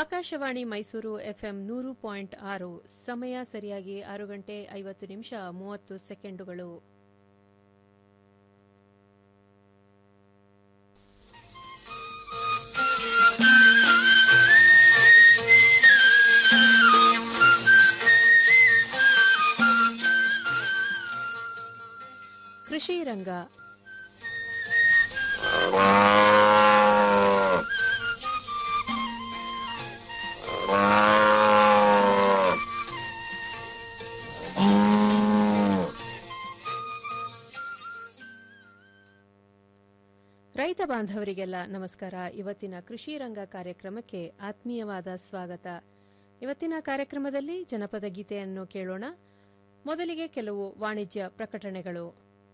Akashvani Mysuru FM ನೂರು point ಆರು ಸಮಯ ಸರಿಯಾಗಿ ಆರು ಗಂಟೆ ಐವತ್ತು ನಿಮಿಷ ಮೂವತ್ತು ಸೆಕೆಂಡುಗಳು ಕೃಷಿ ರಂಗ ರೈತ ಬಾಂಧವರಿಗೆಲ್ಲ ನಮಸ್ಕಾರ ಇವತ್ತಿನ ಕೃಷಿ ರಂಗ ಕಾರ್ಯಕ್ರಮಕ್ಕೆ ಆತ್ಮೀಯವಾದ ಸ್ವಾಗತ ಇವತ್ತಿನ ಕಾರ್ಯಕ್ರಮದಲ್ಲಿ ಜನಪದ ಗೀತೆಯನ್ನು ಕೇಳೋಣ ಮೊದಲಿಗೆ ಕೆಲವು ವಾಣಿಜ್ಯ ಪ್ರಕಟಣೆಗಳು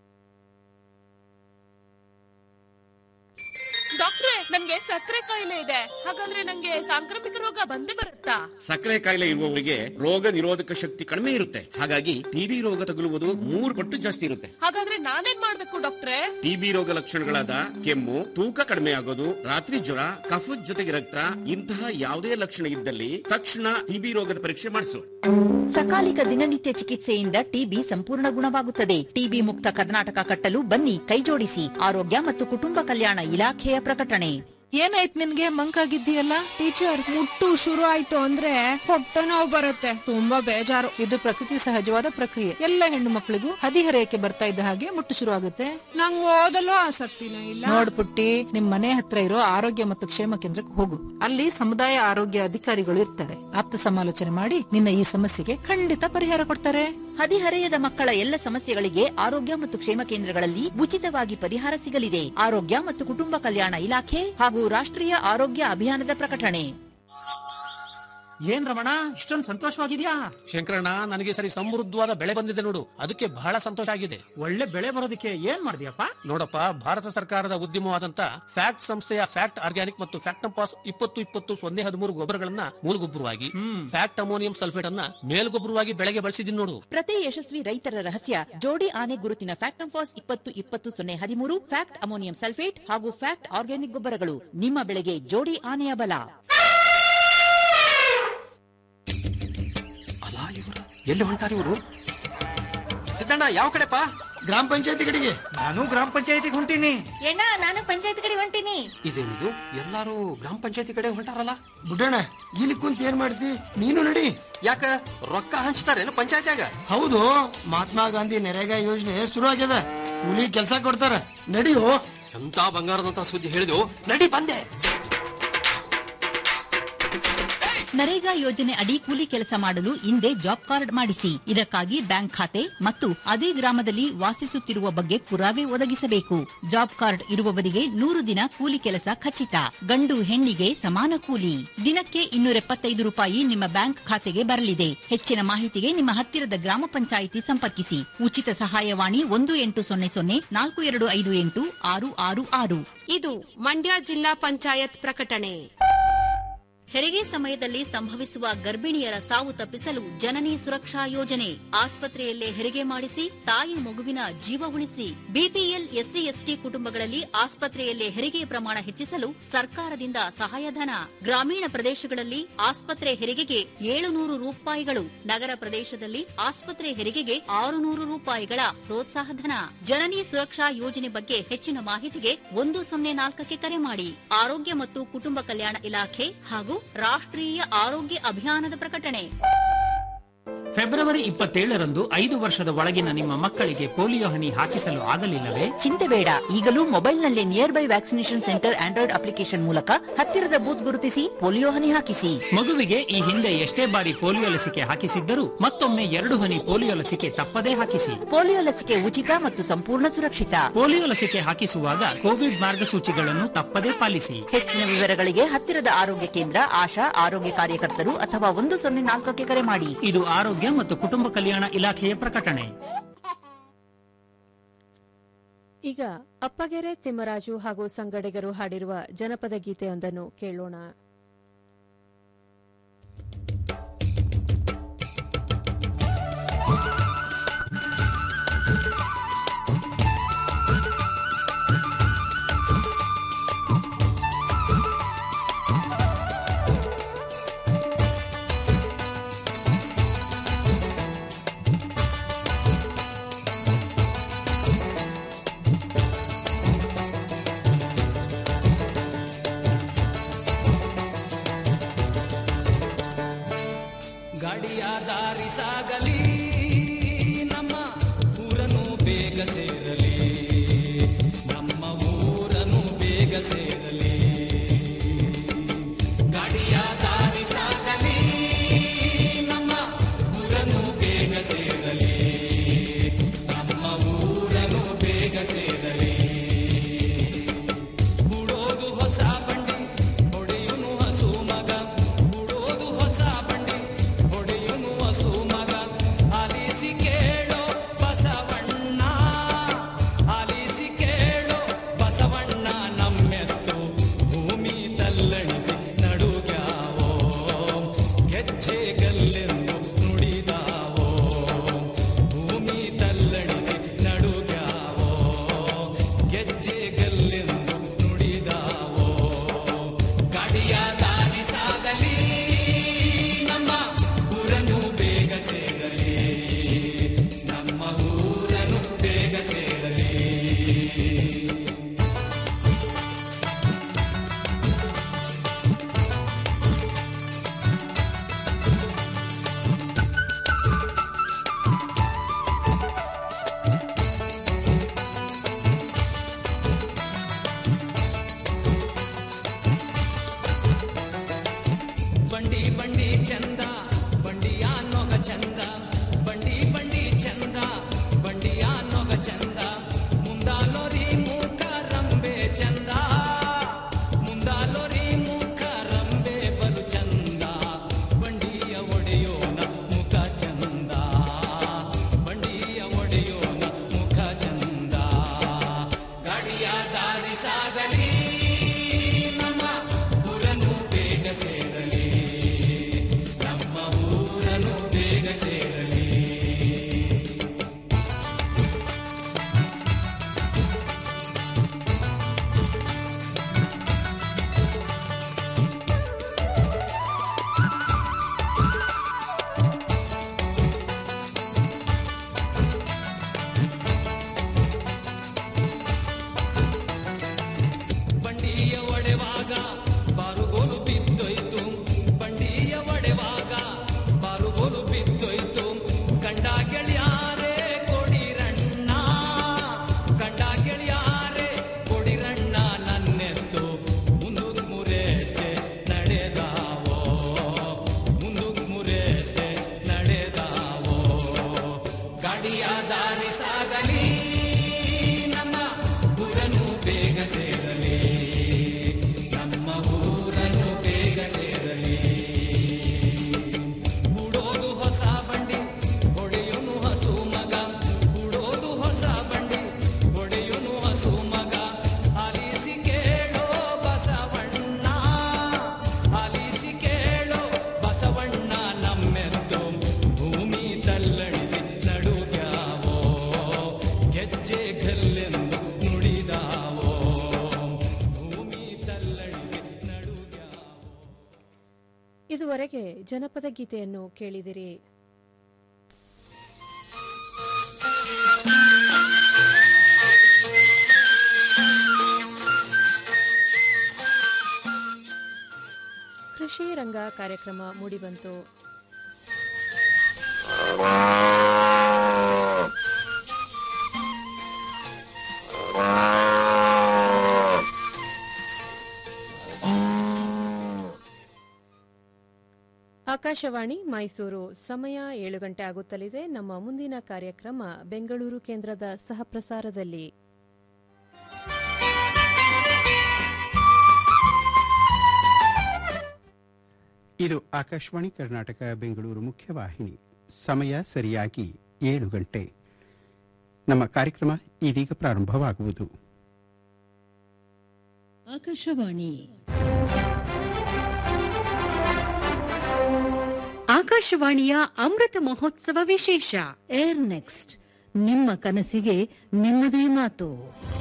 ಡಾಕ್ಟ್ರೆ ನನ್ಗೆ ಸಕ್ಕರೆ ಕಾಯಿಲೆ ಇದೆ ಹಾಗಂದ್ರೆ ನಂಗೆ ಸಾಂಕ್ರಾಮಿಕ ರೋಗ ಬಂದೇ ಬರುತ್ತಾ ಸಕ್ಕರೆ ಕಾಯಿಲೆ ಇರುವವರಿಗೆ ರೋಗ ನಿರೋಧಕ ಶಕ್ತಿ ಕಡಿಮೆ ಇರುತ್ತೆ ಹಾಗಾಗಿ ಟಿಬಿ ರೋಗ ತಗುಲುವುದು ಮೂರು ಪಟ್ಟು ಜಾಸ್ತಿ ಇರುತ್ತೆ ಹಾಗಾದ್ರೆ ನಾನೇನ್ ಮಾಡ್ಬೇಕು ಡಾಕ್ಟ್ರೆ ಟಿಬಿ ರೋಗ ಲಕ್ಷಣಗಳಾದ ಕೆಮ್ಮು ತೂಕ ಕಡಿಮೆ ಆಗೋದು ರಾತ್ರಿ ಜ್ವರ ಕಫದ ಜೊತೆಗೆ ರಕ್ತ ಇಂತಹ ಯಾವುದೇ ಲಕ್ಷಣ ಇದ್ದಲ್ಲಿ ತಕ್ಷಣ ಟಿಬಿ ರೋಗದ ಪರೀಕ್ಷೆ ಮಾಡಿಸು ಸಕಾಲಿಕ ದಿನನಿತ್ಯ ಚಿಕಿತ್ಸೆಯಿಂದ ಟಿಬಿ ಸಂಪೂರ್ಣ ಗುಣವಾಗುತ್ತದೆ ಟಿಬಿ ಮುಕ್ತ ಕರ್ನಾಟಕ ಕಟ್ಟಲು ಬನ್ನಿ ಕೈಜೋಡಿಸಿ ಆರೋಗ್ಯ ಮತ್ತು ಕುಟುಂಬ ಕಲ್ಯಾಣ ಇಲಾಖೆಯ ಪ್ರಕಟಣೆ ಏನಾಯ್ತು ನಿನ್ಗೆ ಮಂಕಾಗಿದ್ದೀಯಲ್ಲ ಟೀಚರ್ ಮುಟ್ಟು ಶುರು ಆಯ್ತು ಅಂದ್ರೆ ಹೊಟ್ಟೆ ನೋವು ಬರುತ್ತೆ ತುಂಬಾ ಬೇಜಾರು ಇದು ಪ್ರಕೃತಿ ಸಹಜವಾದ ಪ್ರಕ್ರಿಯೆ ಎಲ್ಲ ಹೆಣ್ಣು ಮಕ್ಕಳಿಗೂ ಹದಿಹರೆಯಕ್ಕೆ ಬರ್ತಾ ಇದ್ದ ಹಾಗೆ ಮುಟ್ಟು ಶುರು ಆಗುತ್ತೆ ನಂಗ್ ಓದಲು ಆಸಕ್ತಿನೂ ಇಲ್ಲ ನೋಡ್ ಪುಟ್ಟಿ ನಿಮ್ ಮನೆ ಹತ್ರ ಇರೋ ಆರೋಗ್ಯ ಮತ್ತು ಕ್ಷೇಮ ಕೇಂದ್ರಕ್ಕೆ ಹೋಗು ಅಲ್ಲಿ ಸಮುದಾಯ ಆರೋಗ್ಯ ಅಧಿಕಾರಿಗಳು ಇರ್ತಾರೆ ಆಪ್ತ ಸಮಾಲೋಚನೆ ಮಾಡಿ ನಿನ್ನ ಈ ಸಮಸ್ಯೆಗೆ ಖಂಡಿತ ಪರಿಹಾರ ಕೊಡ್ತಾರೆ ಹದಿಹರೆಯದ ಮಕ್ಕಳ ಎಲ್ಲ ಸಮಸ್ಯೆಗಳಿಗೆ ಆರೋಗ್ಯ ಮತ್ತು ಕ್ಷೇಮ ಕೇಂದ್ರಗಳಲ್ಲಿ ಉಚಿತವಾಗಿ ಪರಿಹಾರ ಸಿಗಲಿದೆ ಆರೋಗ್ಯ ಮತ್ತು ಕುಟುಂಬ ಕಲ್ಯಾಣ ಇಲಾಖೆ ಹಾಗೂ ರಾಷ್ಟ್ರೀಯ ಆರೋಗ್ಯ ಅಭಿಯಾನದ ಪ್ರಕಟಣೆ ಏನ್ ರಮಣ ಇಷ್ಟೊಂದು ಸಂತೋಷವಾಗಿದ್ಯಾ ಶಂಕರಣ್ಣ ನನಗೆ ಸರಿ ಸಮೃದ್ಧವಾದ ಬೆಳೆ ಬಂದಿದೆ ನೋಡು ಅದಕ್ಕೆ ಬಹಳ ಸಂತೋಷ ಆಗಿದೆ ಒಳ್ಳೆ ಬೆಳೆ ಬರೋದಕ್ಕೆ ಏನ್ ಮಾಡಿದ್ಯಪ್ಪ ನೋಡಪ್ಪ ಭಾರತ ಸರ್ಕಾರದ ಉದ್ಯಮವಾದಂತ ಫ್ಯಾಕ್ಟ್ ಸಂಸ್ಥೆಯ ಫ್ಯಾಕ್ಟ್ ಆರ್ಗ್ಯಾನಿಕ್ ಮತ್ತು ಫ್ಯಾಕ್ಟಂಪಾಸ್ ಇಪ್ಪತ್ತು ಇಪ್ಪತ್ತು ಸೊನ್ನೆ ಹದಿಮೂರು ಗೊಬ್ಬರಗಳನ್ನ ಮೂಲಗೊಬ್ಬರವಾಗಿ ಫ್ಯಾಕ್ಟ್ ಅಮೋನಿಯಂ ಸಲ್ಫೇಟ್ ಅನ್ನ ಮೇಲ್ಗೊಬ್ಬರವಾಗಿ ಬೆಳೆಗೆ ಬಳಸಿದೀನಿ ನೋಡು ಪ್ರತಿ ಯಶಸ್ವಿ ರೈತರ ರಹಸ್ಯ ಜೋಡಿ ಆನೆ ಗುರುತಿನ ಫ್ಯಾಕ್ಟಂಫಾಸ್ ಇಪ್ಪತ್ತು ಇಪ್ಪತ್ತು ಸೊನ್ನೆ ಹದಿಮೂರು ಫ್ಯಾಕ್ಟ್ ಅಮೋನಿಯಂ ಸಲ್ಫೇಟ್ ಹಾಗೂ ಫ್ಯಾಕ್ಟ್ ಆರ್ಗ್ಯಾನಿಕ್ ಗೊಬ್ಬರಗಳು ನಿಮ್ಮ ಬೆಳೆಗೆ ಜೋಡಿ ಆನೆಯ ಬಲ ಅಲಾ ಇವರು ಎಲ್ಲಿ ಹೊಂಟಾರ ಇವರು ಸಿದ್ದಣ್ಣ ಯಾವ ಕಡೆಪ್ಪ ಗ್ರಾಮ ಪಂಚಾಯತಿ ಕಡೆಗೆ ನಾನು ಗ್ರಾಮ ಪಂಚಾಯತಿಗೆ ಹೊಂಟೀನಿ ಎಣ್ಣ ನಾನು ಪಂಚಾಯತ್ ಕಡೆ ಹೊಂಟೀನಿ ಇದೇನಿದು ಎಲ್ಲಾರು ಗ್ರಾಮ ಪಂಚಾಯತಿ ಕಡೆ ಹೊಂಟಾರಲ್ಲ ಬುಡ್ಡಣ್ಣ ಇಲ್ಲಿ ಕುಂತ ಏನ್ ಮಾಡ್ತಿ ನೀನು ನಡಿ ಯಾಕ ರೊಕ್ಕ ಹಂಚ್ತಾರೇನು ಪಂಚಾಯತ್ಯಾಗ ಹೌದು ಮಹಾತ್ಮ ಗಾಂಧಿ ನರೇಗಾ ಯೋಜನೆ ಶುರು ಆಗ್ಯದ ಕೂಲಿ ಕೆಲಸ ಕೊಡ್ತಾರ ನಡಿಯೋ ಎಂತ ಬಂಗಾರದಂತ ಸುದ್ದಿ ಹೇಳಿದೆವು ನಡಿ ಬಂದೆ ನರೇಗಾ ಯೋಜನೆ ಅಡಿ ಕೂಲಿ ಕೆಲಸ ಮಾಡಲು ಹಿಂದೆ ಜಾಬ್ ಕಾರ್ಡ್ ಮಾಡಿಸಿ ಇದಕ್ಕಾಗಿ ಬ್ಯಾಂಕ್ ಖಾತೆ ಮತ್ತು ಅದೇ ಗ್ರಾಮದಲ್ಲಿ ವಾಸಿಸುತ್ತಿರುವ ಬಗ್ಗೆ ಪುರಾವೆ ಒದಗಿಸಬೇಕು ಜಾಬ್ ಕಾರ್ಡ್ ಇರುವವರಿಗೆ ನೂರು ದಿನ ಕೂಲಿ ಕೆಲಸ ಖಚಿತ ಗಂಡು ಹೆಣ್ಣಿಗೆ ಸಮಾನ ಕೂಲಿ ದಿನಕ್ಕೆ ಇನ್ನೂರ ಎಪ್ಪತ್ತೈದು ರೂಪಾಯಿ ನಿಮ್ಮ ಬ್ಯಾಂಕ್ ಖಾತೆಗೆ ಬರಲಿದೆ ಹೆಚ್ಚಿನ ಮಾಹಿತಿಗೆ ನಿಮ್ಮ ಹತ್ತಿರದ ಗ್ರಾಮ ಪಂಚಾಯಿತಿ ಸಂಪರ್ಕಿಸಿ ಉಚಿತ ಸಹಾಯವಾಣಿ ಒಂದು ಎಂಟು ಸೊನ್ನೆ ಸೊನ್ನೆ ನಾಲ್ಕು ಎರಡು ಐದು ಎಂಟು ಆರು ಆರು ಆರು ಇದು ಮಂಡ್ಯ ಜಿಲ್ಲಾ ಪಂಚಾಯತ್ ಪ್ರಕಟಣೆ ಹೆರಿಗೆ ಸಮಯದಲ್ಲಿ ಸಂಭವಿಸುವ ಗರ್ಭಿಣಿಯರ ಸಾವು ತಪ್ಪಿಸಲು ಜನನಿ ಸುರಕ್ಷಾ ಯೋಜನೆ ಆಸ್ಪತ್ರೆಯಲ್ಲೇ ಹೆರಿಗೆ ಮಾಡಿಸಿ ತಾಯಿ ಮಗುವಿನ ಜೀವ ಉಳಿಸಿ ಬಿಪಿಎಲ್ ಎಸ್ಸಿ ಎಸ್ಟಿ ಕುಟುಂಬಗಳಲ್ಲಿ ಆಸ್ಪತ್ರೆಯಲ್ಲೇ ಹೆರಿಗೆ ಪ್ರಮಾಣ ಹೆಚ್ಚಿಸಲು ಸರ್ಕಾರದಿಂದ ಸಹಾಯಧನ ಗ್ರಾಮೀಣ ಪ್ರದೇಶಗಳಲ್ಲಿ ಆಸ್ಪತ್ರೆ ಹೆರಿಗೆಗೆ ಏಳುನೂರು ರೂಪಾಯಿಗಳು ನಗರ ಪ್ರದೇಶದಲ್ಲಿ ಆಸ್ಪತ್ರೆ ಹೆರಿಗೆಗೆ ಆರುನೂರು ರೂಪಾಯಿಗಳ ಪ್ರೋತ್ಸಾಹಧನ ಜನನಿ ಸುರಕ್ಷಾ ಯೋಜನೆ ಬಗ್ಗೆ ಹೆಚ್ಚಿನ ಮಾಹಿತಿಗೆ ಒಂದು ಸೊನ್ನೆ ನಾಲ್ಕಕ್ಕೆ ಕರೆ ಮಾಡಿ ಆರೋಗ್ಯ ಮತ್ತು ಕುಟುಂಬ ಕಲ್ಯಾಣ ಇಲಾಖೆ ಹಾಗೂ ರಾಷ್ಟ್ರೀಯ ಆರೋಗ್ಯ ಅಭಿಯಾನದ ಪ್ರಕಟಣೆ ಫೆಬ್ರವರಿ ಇಪ್ಪತ್ತೇಳರಂದು ಐದು ವರ್ಷದ ಒಳಗಿನ ನಿಮ್ಮ ಮಕ್ಕಳಿಗೆ ಪೋಲಿಯೋ ಹನಿ ಹಾಕಿಸಲು ಆಗಲಿಲ್ಲವೇ ಚಿಂತೆ ಬೇಡ ಈಗಲೂ ಮೊಬೈಲ್ನಲ್ಲೇ near by vaccination centre android application ಮೂಲಕ ಹತ್ತಿರದ ಬೂತ್ ಗುರುತಿಸಿ ಪೋಲಿಯೋ ಹನಿ ಹಾಕಿಸಿ ಮಗುವಿಗೆ ಈ ಹಿಂದೆ ಎಷ್ಟೇ ಬಾರಿ ಪೋಲಿಯೋ ಲಸಿಕೆ ಹಾಕಿಸಿದ್ದರೂ ಮತ್ತೊಮ್ಮೆ ಎರಡು ಹನಿ ಪೋಲಿಯೋ ಲಸಿಕೆ ತಪ್ಪದೇ ಹಾಕಿಸಿ ಪೋಲಿಯೋ ಲಸಿಕೆ ಉಚಿತ ಮತ್ತು ಸಂಪೂರ್ಣ ಸುರಕ್ಷಿತ ಪೋಲಿಯೋ ಲಸಿಕೆ ಹಾಕಿಸುವಾಗ ಕೋವಿಡ್ ಮಾರ್ಗಸೂಚಿಗಳನ್ನು ತಪ್ಪದೇ ಪಾಲಿಸಿ ಹೆಚ್ಚಿನ ವಿವರಗಳಿಗೆ ಹತ್ತಿರದ ಆರೋಗ್ಯ ಕೇಂದ್ರ ಆಶಾ ಆರೋಗ್ಯ ಕಾರ್ಯಕರ್ತರು ಅಥವಾ ಒಂದು ಸೊನ್ನೆ ನಾಲ್ಕಕ್ಕೆ ಕರೆ ಮಾಡಿ ಇದು ಆರೋಗ್ಯ ಮತ್ತು ಕುಟುಂಬ ಕಲ್ಯಾಣ ಇಲಾಖೆಯ ಪ್ರಕಟಣೆ ಈಗ ಅಪ್ಪಗೆರೆ ತಿಮ್ಮರಾಜು ಹಾಗೂ ಸಂಗಡಿಗರು ಹಾಡಿರುವ ಜನಪದ ಗೀತೆಯೊಂದನ್ನು ಕೇಳೋಣ ಸಾಗಲಿ ನಮ್ಮ ಊರನ್ನು ಬೇಗ ಸೇರಲಿ ನಮ್ಮ ಊರನ್ನು ಬೇಗ ಸೇರಲಿ ಗಾಡಿಯ ದಾರಿ ಸಾಗಲಿ ನಮ್ಮ ಊರನ್ನು ಬೇಗ ಸೇರಲಿ ನಮ್ಮ ಊರನ್ನು ಬೇಗ ಸೇರಲಿ ಉಡೋದು ಹೊಸ ಬಂಡಿ ಹೊಡೆಯುನು ಹಸು ಮಗ ಉಡೋದು ಹೊಸ ಬಂಡಿ ಹೊಡೆಯುನು ಹಸು ಮಗ ಆಲಿಸಿ ಕೇಳೋ ಬಸವಣ್ಣ ಆಲಿಸಿ ಕೇಳೋ ಬಸವಣ್ಣ ನಮ್ಮೆತ್ತು ಭೂಮಿ ತಲ್ಲಣಿಸಿ ನಡುಗ್ಯಾವೋ ಗೆಜ್ಜೆಗಲ್ಲೆಂದು ನುಡಿದಾವೋ ಭೂಮಿ ತಲ್ಲಣಿಸಿ ನಡುಗ್ಯಾವೋ ಗೆಜ್ಜೆಗಲ್ಲೆಂದು ನುಡಿದಾವೋ ಗಾಡಿಯ ದಾರಿ ಸಾಗಲಿ ನಮ್ಮ ಊರನ್ನು ಬೇಗ ಸೇರಲಿ ನಮ್ಮ ಊರನ್ನು ಬೇಗ ಸೇರಲಿ ಬಂಡಿ ಬಂಡಿ ಚಂದ ಬಂಡಿಯ ನೊಗ ಚಂದ ಬಂಡಿ ಬಂಡಿ ಚಂದ ಬಂಡಿಯ ನೊಗ ಚಂದ ಮುಂದಾಲೋರಿ ಮೂಕ ರಂಬೆ ಚಂದ ಮುಂದಾಲೋರಿ ಮೂಕ ರಂಬೆ ಬಲು ಚಂದ ಬಂಡಿಯ ಒಡೆಯೋನ ಮುಖ ಚಂದ ಬಂಡಿಯ ಒಡೆಯೋನ ಮುಖ ಚಂದ ಗಾಡಿಯ ದಾರಿ ಸಾಗಲಿ ನಮ್ಮ ಊರನ್ನು ಬೇಗ ಸೇರಲಿ ನಮ್ಮ ಊರನ್ನು ಬೇಗ ಸೇರಲಿ ಬಂಡಿಯ ಒಡೆವಾಗ ಬಾರುಗೋಲು ಬಿದ್ದೋಯ್ತು ಬಂಡಿಯ ಒಡೆವಾಗ ಬಾರುಗೋಲು ಬಿದ್ದೋಯ್ತು ಕಂಡ ಗೆಳೆಯಾರೆ ಕೊಡಿರಣ್ಣ ಕಂಡ ಗೆಳೆಯಾರೆ ಕೊಡಿರಣ್ಣ ನನ್ನೆತ್ತು ಮುಂದುಕ್ ಮುರೇಜೆ ನಡೆದಾವೋ ಮುಂದುಕ್ ಮುರೇಜೆ ನಡೆದಾವೋ ಗಾಡಿಯ ದಾರಿ ಸಾಗಲಿ ನಮ್ಮ ಊರನ್ನು ಬೇಗ ಸೇರಲಿ ನಮ್ಮ ಊರನ್ನು ಬೇಗ ಸೇರಲಿ ಉಡೋದು ಹೊಸ ಬಂಡಿ ಹೊಡೆಯುನು ಹಸು ಮಗ ಉಡೋದು ಹೊಸ ಬಂಡಿ ಹೊಡೆಯುನು ಹಸು ಮಗ ಆಲಿಸಿ ಕೇಳೋ ಬಸವಣ್ಣ ಆಲಿಸಿ ಕೇಳೋ ಬಸವಣ್ಣ ನಮ್ಮೆದ್ದು ಭೂಮಿ ತಲ್ಲಣಿಸಿ ನಡುಗ್ಯಾವೋ ಗೆಜ್ಜೆ ಗಲ್ಲೆಂದು ನುಡಿದಾವೋ ಭೂಮಿ ತಲ್ಲಣಿಸಿ ನಡುಗ್ಯಾವೋ ಇದುವರೆಗೆ ಜನಪದ ಗೀತೆಯನ್ನು ಕೇಳಿದಿರಿ ಕೃಷಿ ರಂಗ ಕಾರ್ಯಕ್ರಮ ಮೂಡಿಬಂತು ಆಕಾಶವಾಣಿ ಮೈಸೂರು ಸಮಯ ಏಳು ಗಂಟೆ ಆಗುತ್ತಲಿದೆ ನಮ್ಮ ಮುಂದಿನ ಕಾರ್ಯಕ್ರಮ ಬೆಂಗಳೂರು ಕೇಂದ್ರದ ಸಹಪ್ರಸಾರದಲ್ಲಿ ಇದು ಆಕಾಶವಾಣಿ ಕರ್ನಾಟಕ ಬೆಂಗಳೂರು ಮುಖ್ಯವಾಹಿನಿ ಸಮಯ ಸರಿಯಾಗಿ ಏಳು ಗಂಟೆ ನಮ್ಮ ಕಾರ್ಯಕ್ರಮ ಇದೀಗ ಪ್ರಾರಂಭವಾಗುವುದು ಆಕಾಶವಾಣಿ ಆಕಾಶವಾಣಿಯ ಅಮೃತ ಮಹೋತ್ಸವ ವಿಶೇಷ ಏರ್ ನೆಕ್ಸ್ಟ್ ನಿಮ್ಮ ಕನಸಿಗೆ ನಿಮ್ಮದೇ ಮಾತು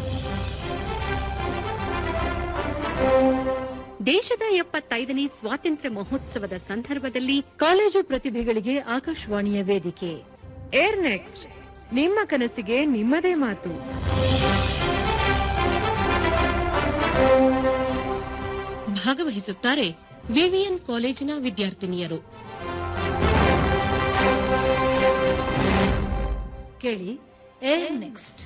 ದೇಶದ ಎಪ್ಪತ್ತೈದನೇ ಸ್ವಾತಂತ್ರ್ಯ ಮಹೋತ್ಸವದ ಸಂದರ್ಭದಲ್ಲಿ ಕಾಲೇಜು ಪ್ರತಿಭೆಗಳಿಗೆ ಆಕಾಶವಾಣಿಯ ವೇದಿಕೆ ಏರ್ ನೆಕ್ಸ್ಟ್ ನಿಮ್ಮ ಕನಸಿಗೆ ನಿಮ್ಮದೇ ಮಾತು ಭಾಗವಹಿಸುತ್ತಾರೆ ವಿವಿಎನ್ ಕಾಲೇಜಿನ ವಿದ್ಯಾರ್ಥಿನಿಯರು ಕೇಳಿ ಏರ್ ನೆಕ್ಸ್ಟ್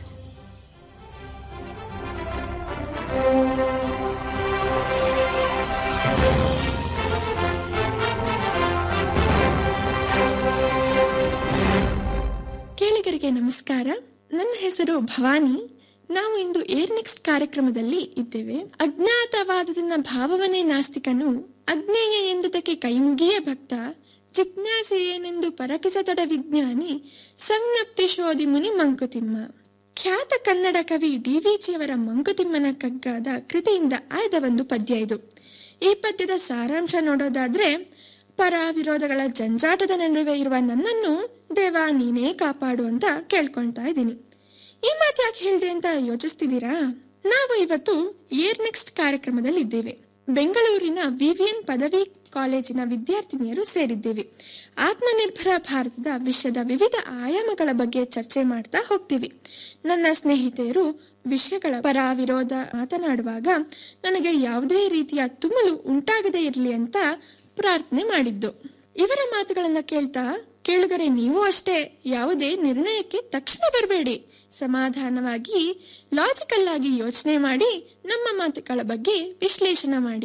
ಕೇಳಿಗರಿಗೆ ನಮಸ್ಕಾರ ನನ್ನ ಹೆಸರು ಭವಾನಿ ನಾವು ಇಂದು ಏರ್ ನೆಕ್ಸ್ಟ್ ಕಾರ್ಯಕ್ರಮದಲ್ಲಿ ಇದ್ದೇವೆ ಅಜ್ಞಾತವಾದದನ್ನ ಭಾವವನೇ ನಾಸ್ತಿಕನು ಅಜ್ಞೇಯ ಎಂದುದಕ್ಕೆ ಕೈಮುಗಿಯ ಭಕ್ತ ಜಿಜ್ಞಾಸೆ ಏನೆಂದು ಪರಕಿಸತೊಡ ವಿಜ್ಞಾನಿ ಸಂಜ್ಞಪ್ತಿ ಶೋಧಿ ಮುನಿ ಮಂಕುತಿಮ್ಮ ಖ್ಯಾತ ಕನ್ನಡ ಕವಿ ಡಿವಿಜಿಯವರ ಮಂಕುತಿಮ್ಮನ ಕಗ್ಗದ ಕೃತಿಯಿಂದ ಆಯ್ದ ಒಂದು ಪದ್ಯ ಇದು ಈ ಪದ್ಯದ ಸಾರಾಂಶ ನೋಡೋದಾದ್ರೆ ಪರ ವಿರೋಧಗಳ ಜಂಜಾಟದ ನಡುವೆ ಇರುವ ನನ್ನನ್ನು ದೇವ ನೀನೇ ಕಾಪಾಡು ಅಂತ ಕೇಳ್ಕೊಳ್ತಾ ಇದ್ದೀನಿ ಈ ಮಾತು ಯಾಕೆ ಹೇಳ್ದೆ ಅಂತ ಯೋಚಿಸ್ತಿದ್ದೀರಾ ನಾವು ಇವತ್ತು ಏರ್ ನೆಕ್ಸ್ಟ್ ಕಾರ್ಯಕ್ರಮದಲ್ಲಿ ಇದ್ದೇವೆ ಬೆಂಗಳೂರಿನ ವಿವಿಎನ್ ಪದವಿ ಕಾಲೇಜಿನ ವಿದ್ಯಾರ್ಥಿನಿಯರು ಸೇರಿದ್ದೇವೆ ಆತ್ಮನಿರ್ಭರ ಭಾರತದ ವಿಷಯದ ವಿವಿಧ ಆಯಾಮಗಳ ಬಗ್ಗೆ ಚರ್ಚೆ ಮಾಡ್ತಾ ಹೋಗ್ತೀವಿ ನನ್ನ ಸ್ನೇಹಿತೆಯರು ವಿಷಯಗಳ ಪರ ವಿರೋಧ ಮಾತನಾಡುವಾಗ ನನಗೆ ಯಾವುದೇ ರೀತಿಯ ತುಮಲು ಉಂಟಾಗದೇ ಇರಲಿ ಅಂತ ಪ್ರಾರ್ಥನೆ ಮಾಡಿದ್ದು ಇವರ ಮಾತುಗಳನ್ನ ಕೇಳ್ತಾ ಕೇಳುಗರೆ ನೀವು ಅಷ್ಟೇ ಯಾವುದೇ ನಿರ್ಣಯಕ್ಕೆ ತಕ್ಷಣ ಬರಬೇಡಿ ಸಮಾಧಾನವಾಗಿ ಲಾಜಿಕಲ್ ಆಗಿ ಯೋಚನೆ ಮಾಡಿ ನಮ್ಮ ಮಾತುಗಳ ಬಗ್ಗೆ ವಿಶ್ಲೇಷಣೆ ಮಾಡಿ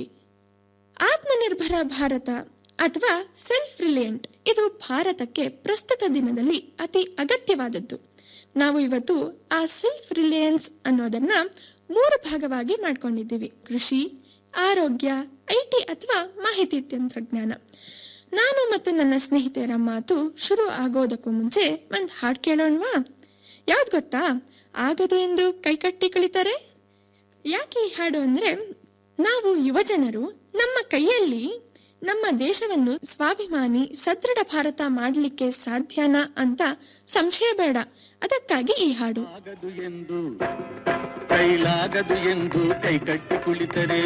ಆತ್ಮನಿರ್ಭರ ಭಾರತ ಅಥವಾ ಸೆಲ್ಫ್ ರಿಲಿಯಂಟ್ ಇದು ಭಾರತಕ್ಕೆ ಪ್ರಸ್ತುತ ದಿನದಲ್ಲಿ ಅತಿ ಅಗತ್ಯವಾದದ್ದು ನಾವು ಇವತ್ತು ಆ ಸೆಲ್ಫ್ ರಿಲಿಯನ್ಸ್ ಅನ್ನೋದನ್ನ ಮೂರು ಭಾಗವಾಗಿ ಮಾಡ್ಕೊಂಡಿದ್ದೀವಿ ಕೃಷಿ ಆರೋಗ್ಯ ಐಟಿ ಅಥವಾ ಮಾಹಿತಿ ತಂತ್ರಜ್ಞಾನ ನಾನು ಮತ್ತು ನನ್ನ ಸ್ನೇಹಿತೆಯರ ಮಾತು ಶುರು ಆಗೋದಕ್ಕೂ ಮುಂಚೆ ಒಂದ್ ಹಾಡ್ ಕೇಳೋಣವಾ ಯಾವ್ದು ಗೊತ್ತಾ ಆಗದು ಎಂದು ಕೈಕಟ್ಟಿ ಕುಳಿತಾರೆ ಯಾಕೆ ಈ ಹಾಡು ಅಂದ್ರೆ ನಾವು ಯುವಜನರು ನಮ್ಮ ಕೈಯಲ್ಲಿ ನಮ್ಮ ದೇಶವನ್ನು ಸ್ವಾಭಿಮಾನಿ ಸದೃಢ ಭಾರತ ಮಾಡಲಿಕ್ಕೆ ಸಾಧ್ಯನಾ ಅಂತ ಸಂಶಯ ಬೇಡ ಅದಕ್ಕಾಗಿ ಈ ಹಾಡು ಎಂದು ಕೈಲಾಗದು ಎಂದು ಕೈಕಟ್ಟಿ ಕುಳಿತರೆ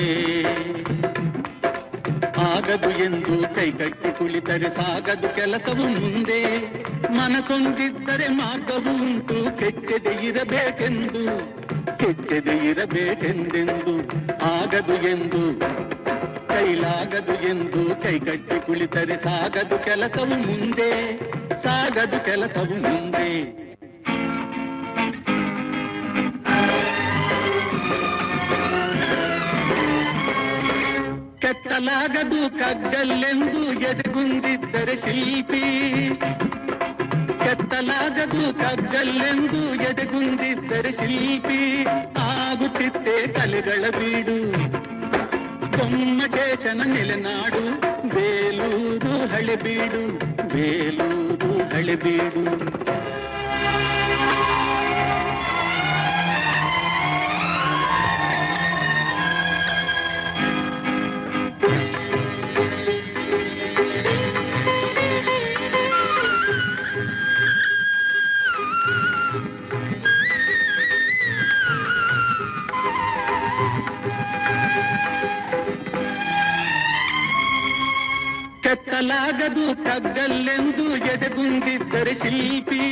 ಆಗದು ಎಂದು ಕೈಕಟ್ಟಿ ಕುಳಿತರೆ ಸಾಗದು ಕೆಲಸವು ಮುಂದೆ ಮನಸೊಂದಿದ್ದರೆ ಮಾರ್ಗವು ಉಂಟು ಕೆಚ್ಚದೆ ಇರಬೇಕೆಂದು ಕೆಚ್ಚದೆ ಇರಬೇಕೆಂದೆಂದು ಆಗದು ಎಂದು ಕೈಲಾಗದು ಎಂದು ಕೈಕಟ್ಟಿ ಕುಳಿತರೆ ಸಾಗದು ಕೆಲಸವು ಮುಂದೆ ಸಾಗದು ಕೆಲಸವು ಮುಂದೆ ಕೆತ್ತಲಾಗದು ಕಗ್ಗಲ್ಲೆಂದು ಎದೆಗುಂದಿದ್ದರೆ ಶಿಲ್ಪಿ ಕೆತ್ತಲಾಗದು ಕಗ್ಗಲ್ಲೆಂದು ಎದೆಗುಂದಿದ್ದರೆ ಶಿಲ್ಪಿ ಆಗುತ್ತಿತ್ತೆ ಕಲೆಗಳ ಬೀಡು ಗೊಮ್ಮಟೇಶನ ನೆಲೆನಾಡು ಬೇಲೂರು ಹಳೆಬೀಡು ಬೇಲೂರು ಹಳೆಬೀಡು ಕೆತ್ತಲಾಗದು ಕಗ್ಗಲ್ಲೆಂದು ಎದೆಗುಂದಿದ್ದರೆ ಶಿಲ್ಪಿ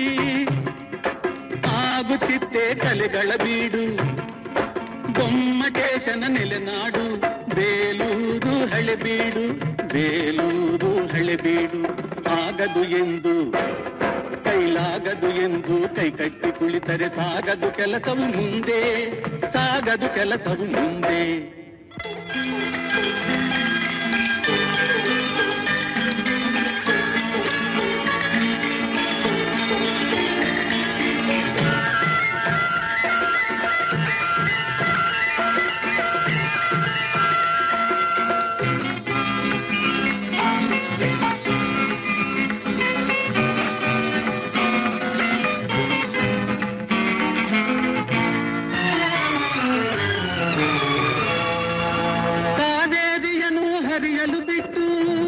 ಆಗುತ್ತಿತ್ತೆ ಕಲೆಗಳ ಬೀಡು ಗೊಮ್ಮಟೇಶನ ನೆಲೆನಾಡು ಬೇಲೂರು ಹಳೆಬೀಡು ಬೇಲೂರು ಹಳೆಬೀಡು ಆಗದು ಎಂದು ಕೈಲಾಗದು ಎಂದು ಕೈಕಟ್ಟಿ ಕುಳಿತರೆ ಸಾಗದು ಕೆಲಸವು ಮುಂದೆ ಸಾಗದು ಕೆಲಸವು ಮುಂದೆ ಕಾವೇರಿಯನ್ನು ಹರಿಯಲು ಬಿಟ್ಟು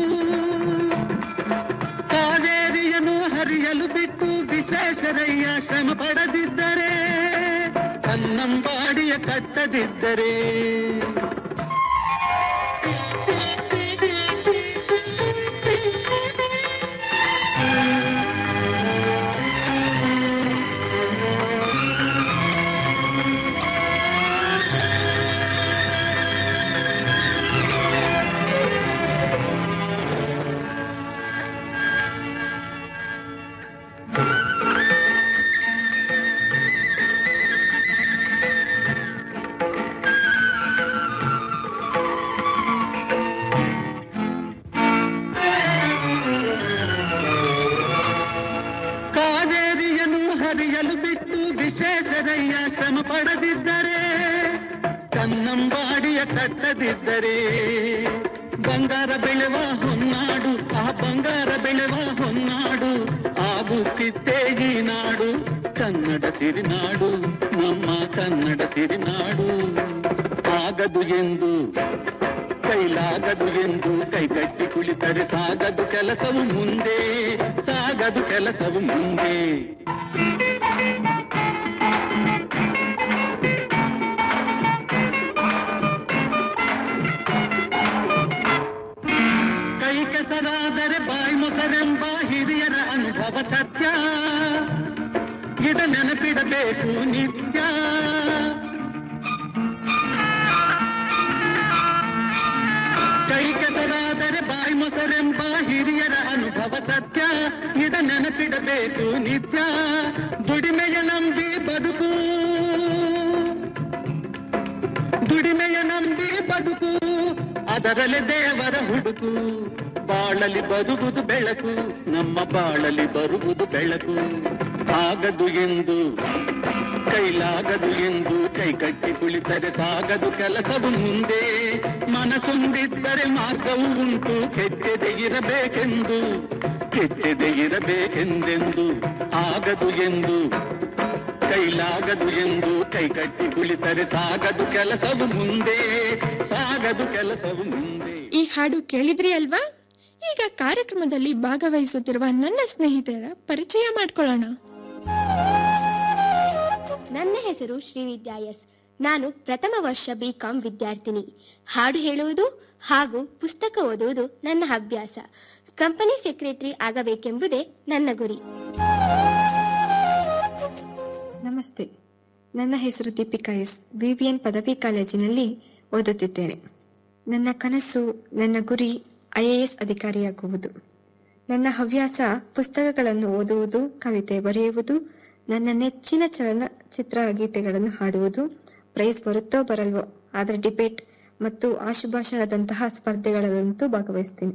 ಕಾವೇರಿಯನ್ನು ಹರಿಯಲು ಬಿಟ್ಟು ವಿಶ್ವೇಶ್ವರಯ್ಯ ಶ್ರಮ ಪಡದಿದ್ದರೆ ಕನ್ನಂಬಾಡಿಯ ಕಟ್ಟದಿದ್ದರೆ ಕನ್ನಂಬಾಡಿಯ ಕಟ್ಟದಿದ್ದರೆ ಬಂಗಾರ ಬೆಳೆವ ಹೊನ್ನಾಡು ಆ ಬಂಗಾರ ಬೆಳೆವ ಹೊನ್ನಾಡು ಆಗುತ್ತಿತ್ತೇ ಈ ನಾಡು ಕನ್ನಡ ಸಿರಿನಾಡು ನಮ್ಮ ಕನ್ನಡ ಸಿರಿನಾಡು ಆಗದು ಎಂದು ಕೈಲಾಗದು ಎಂದು ಕೈಗಟ್ಟಿ ಕುಳಿತರೆ ಸಾಗದು ಕೆಲಸವು ಮುಂದೆ ಸಾಗದು ಕೆಲಸವು ಮುಂದೆ ಕೈ ಕೆಸರಾದರೆ ಬಾಯಿ ಮೊಸರೆಂಬ ಹಿರಿಯರ ಅನುಭವ ಸತ್ಯ ಇದ ನೆನಪಿಡಬೇಕು ನಿತ್ಯ ಕೈ ಕೆಸರಾದರೆ ಬಾಯಿ ಮೊಸರೆಂಬ ಹಿರಿಯರ ಅನುಭವ ಸತ್ಯ ಇದ ನೆನಪಿಡಬೇಕು ನಿತ್ಯ ದುಡಿಮೆಯ ನಂಬಿ ಬದುಕು ದುಡಿಮೆಯ ನಂಬಿ ಬದುಕು ಅದರಲ್ಲಿ ದೇವರ ಹುಡುಕು ಬಾಳಲಿ ಬರುವುದು ಬೆಳಕು ನಮ್ಮ ಬಾಳಲಿ ಬರುವುದು ಬೆಳಕು ಆಗದು ಎಂದು ಕೈಲಾಗದು ಎಂದು ಕೈ ಕಟ್ಟಿ ಕುಳಿತರೆ ಸಾಗದು ಕೆಲಸವು ಮುಂದೆ ಮನಸ್ಸೊಂದಿದ್ದರೆ ಮಾರ್ಗವು ಉಂಟು ಕೆಚ್ಚದೆ ಇರಬೇಕೆಂದು ಕೆಚ್ಚದೆ ಇರಬೇಕೆಂದೆಂದು ಆಗದು ಎಂದು ಕೈಲಾಗದು ಎಂದು ಕೈ ಕಟ್ಟಿ ಕುಳಿತರೆ ಸಾಗದು ಕೆಲಸವು ಮುಂದೆ ಸಾಗದು ಕೆಲಸವು ಮುಂದೆ ಈ ಹಾಡು ಕೇಳಿದ್ರಿ ಅಲ್ವಾ ಈಗ ಕಾರ್ಯಕ್ರಮದಲ್ಲಿ ಭಾಗವಹಿಸುತ್ತಿರುವ ನನ್ನ ಸ್ನೇಹಿತರ ಪರಿಚಯ ಮಾಡ್ಕೊಳ್ಳೋಣ ನನ್ನ ಹೆಸರು ಶ್ರೀವಿದ್ಯಾ ಎಸ್ ನಾನು ಪ್ರಥಮ ವರ್ಷ ಬಿಕಾಂ ವಿದ್ಯಾರ್ಥಿನಿ ಹಾಡು ಹೇಳುವುದು ಹಾಗೂ ಪುಸ್ತಕ ಓದುವುದು ನನ್ನ ಅಭ್ಯಾಸ ಕಂಪನಿ ಸೆಕ್ರೆಟರಿ ಆಗಬೇಕೆಂಬುದೇ ನನ್ನ ಗುರಿ ನಮಸ್ತೆ ನನ್ನ ಹೆಸರು ದೀಪಿಕಾ ಎಸ್ ವಿವಿಎನ್ ಪದವಿ ಕಾಲೇಜಿನಲ್ಲಿ ಓದುತ್ತಿದ್ದೇನೆ ನನ್ನ ಕನಸು ನನ್ನ ಗುರಿ ಐಎಎಸ್ ಅಧಿಕಾರಿಯಾಗುವುದು ನನ್ನ ಹವ್ಯಾಸ ಪುಸ್ತಕಗಳನ್ನು ಓದುವುದು ಕವಿತೆ ಬರೆಯುವುದು ನನ್ನ ನೆಚ್ಚಿನ ಚಲನಚಿತ್ರ ಗೀತೆಗಳನ್ನು ಹಾಡುವುದು ಪ್ರೈಸ್ ಬರುತ್ತೋ ಬರಲ್ವೋ ಆದರೆ ಡಿಬೇಟ್ ಮತ್ತು ಆಶುಭಾಷಣದಂತಹ ಸ್ಪರ್ಧೆಗಳಲ್ಲಂತೂ ಭಾಗವಹಿಸ್ತೀನಿ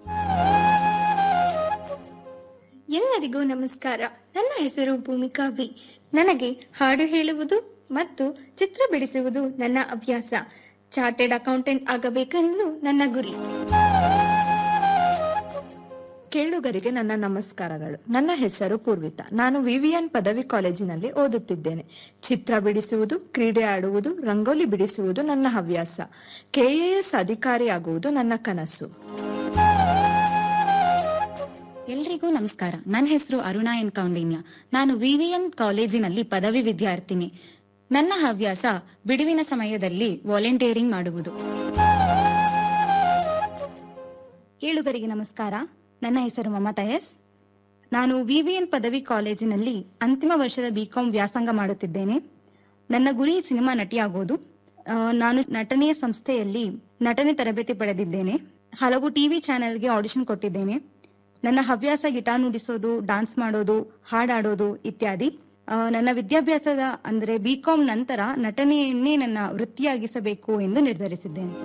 ಎಲ್ಲರಿಗೂ ನಮಸ್ಕಾರ ನನ್ನ ಹೆಸರು ಭೂಮಿಕಾ ವಿ ನನಗೆ ಹಾಡು ಹೇಳುವುದು ಮತ್ತು ಚಿತ್ರ ಬಿಡಿಸುವುದು ನನ್ನ ಅಭ್ಯಾಸ ಚಾರ್ಟೆಡ್ ಅಕೌಂಟೆಂಟ್ ಆಗಬೇಕೆಂದು ನನ್ನ ಗುರಿ ಕೇಳುಗರಿಗೆ ನನ್ನ ನಮಸ್ಕಾರಗಳು ನನ್ನ ಹೆಸರು ಪೂರ್ವಿತಾ ನಾನು ವಿವಿಎನ್ ಪದವಿ ಕಾಲೇಜಿನಲ್ಲಿ ಓದುತ್ತಿದ್ದೇನೆ ಚಿತ್ರ ಬಿಡಿಸುವುದು ಕ್ರೀಡೆ ಆಡುವುದು ರಂಗೋಲಿ ಬಿಡಿಸುವುದು ನನ್ನ ಹವ್ಯಾಸ ಕೆಎಎಸ್ ಅಧಿಕಾರಿಯಾಗುವುದು ನನ್ನ ಕನಸು ಎಲ್ರಿಗೂ ನಮಸ್ಕಾರ ನನ್ನ ಹೆಸರು ಅರುಣಾ ಎನ್ ಕೌಂಡಿನ್ಯ ನಾನು ವಿವಿಎನ್ ಕಾಲೇಜಿನಲ್ಲಿ ಪದವಿ ವಿದ್ಯಾರ್ಥಿನಿ ನನ್ನ ಹವ್ಯಾಸ ಬಿಡುವಿನ ಸಮಯದಲ್ಲಿ ವಾಲಂಟಿಯರಿಂಗ್ ಮಾಡುವುದು ಕೇಳುಗರಿಗೆ ನಮಸ್ಕಾರ ನನ್ನ ಹೆಸರು ಮಮತಾ ಎಸ್ ನಾನು ವಿವಿಎನ್ ಪದವಿ ಕಾಲೇಜಿನಲ್ಲಿ ಅಂತಿಮ ವರ್ಷದ ಬಿಕಾಂ ವ್ಯಾಸಂಗ ಮಾಡುತ್ತಿದ್ದೇನೆ ನನ್ನ ಗುರಿ ಸಿನಿಮಾ ನಟಿಯಾಗುವುದು ಆ, ನಾನು ನಟನೆಯ ಸಂಸ್ಥೆಯಲ್ಲಿ ನಟನೆ ತರಬೇತಿ ಪಡೆದಿದ್ದೇನೆ ಹಲವು ಟಿವಿ ಚಾನೆಲ್ಗೆ ಆಡಿಷನ್ ಕೊಟ್ಟಿದ್ದೇನೆ ನನ್ನ ಹವ್ಯಾಸ ಗಿಟಾರ್ ನುಡಿಸೋದು ಡಾನ್ಸ್ ಮಾಡೋದು ಹಾಡಾಡೋದು ಇತ್ಯಾದಿ ಆ, ನನ್ನ ವಿದ್ಯಾಭ್ಯಾಸದ ಅಂದರೆ ಬಿಕಾಂ ನಂತರ ನಟನೆಯನ್ನೇ ನನ್ನ ವೃತ್ತಿಯಾಗಿಸಬೇಕು ಎಂದು ನಿರ್ಧರಿಸಿದ್ದೇನೆ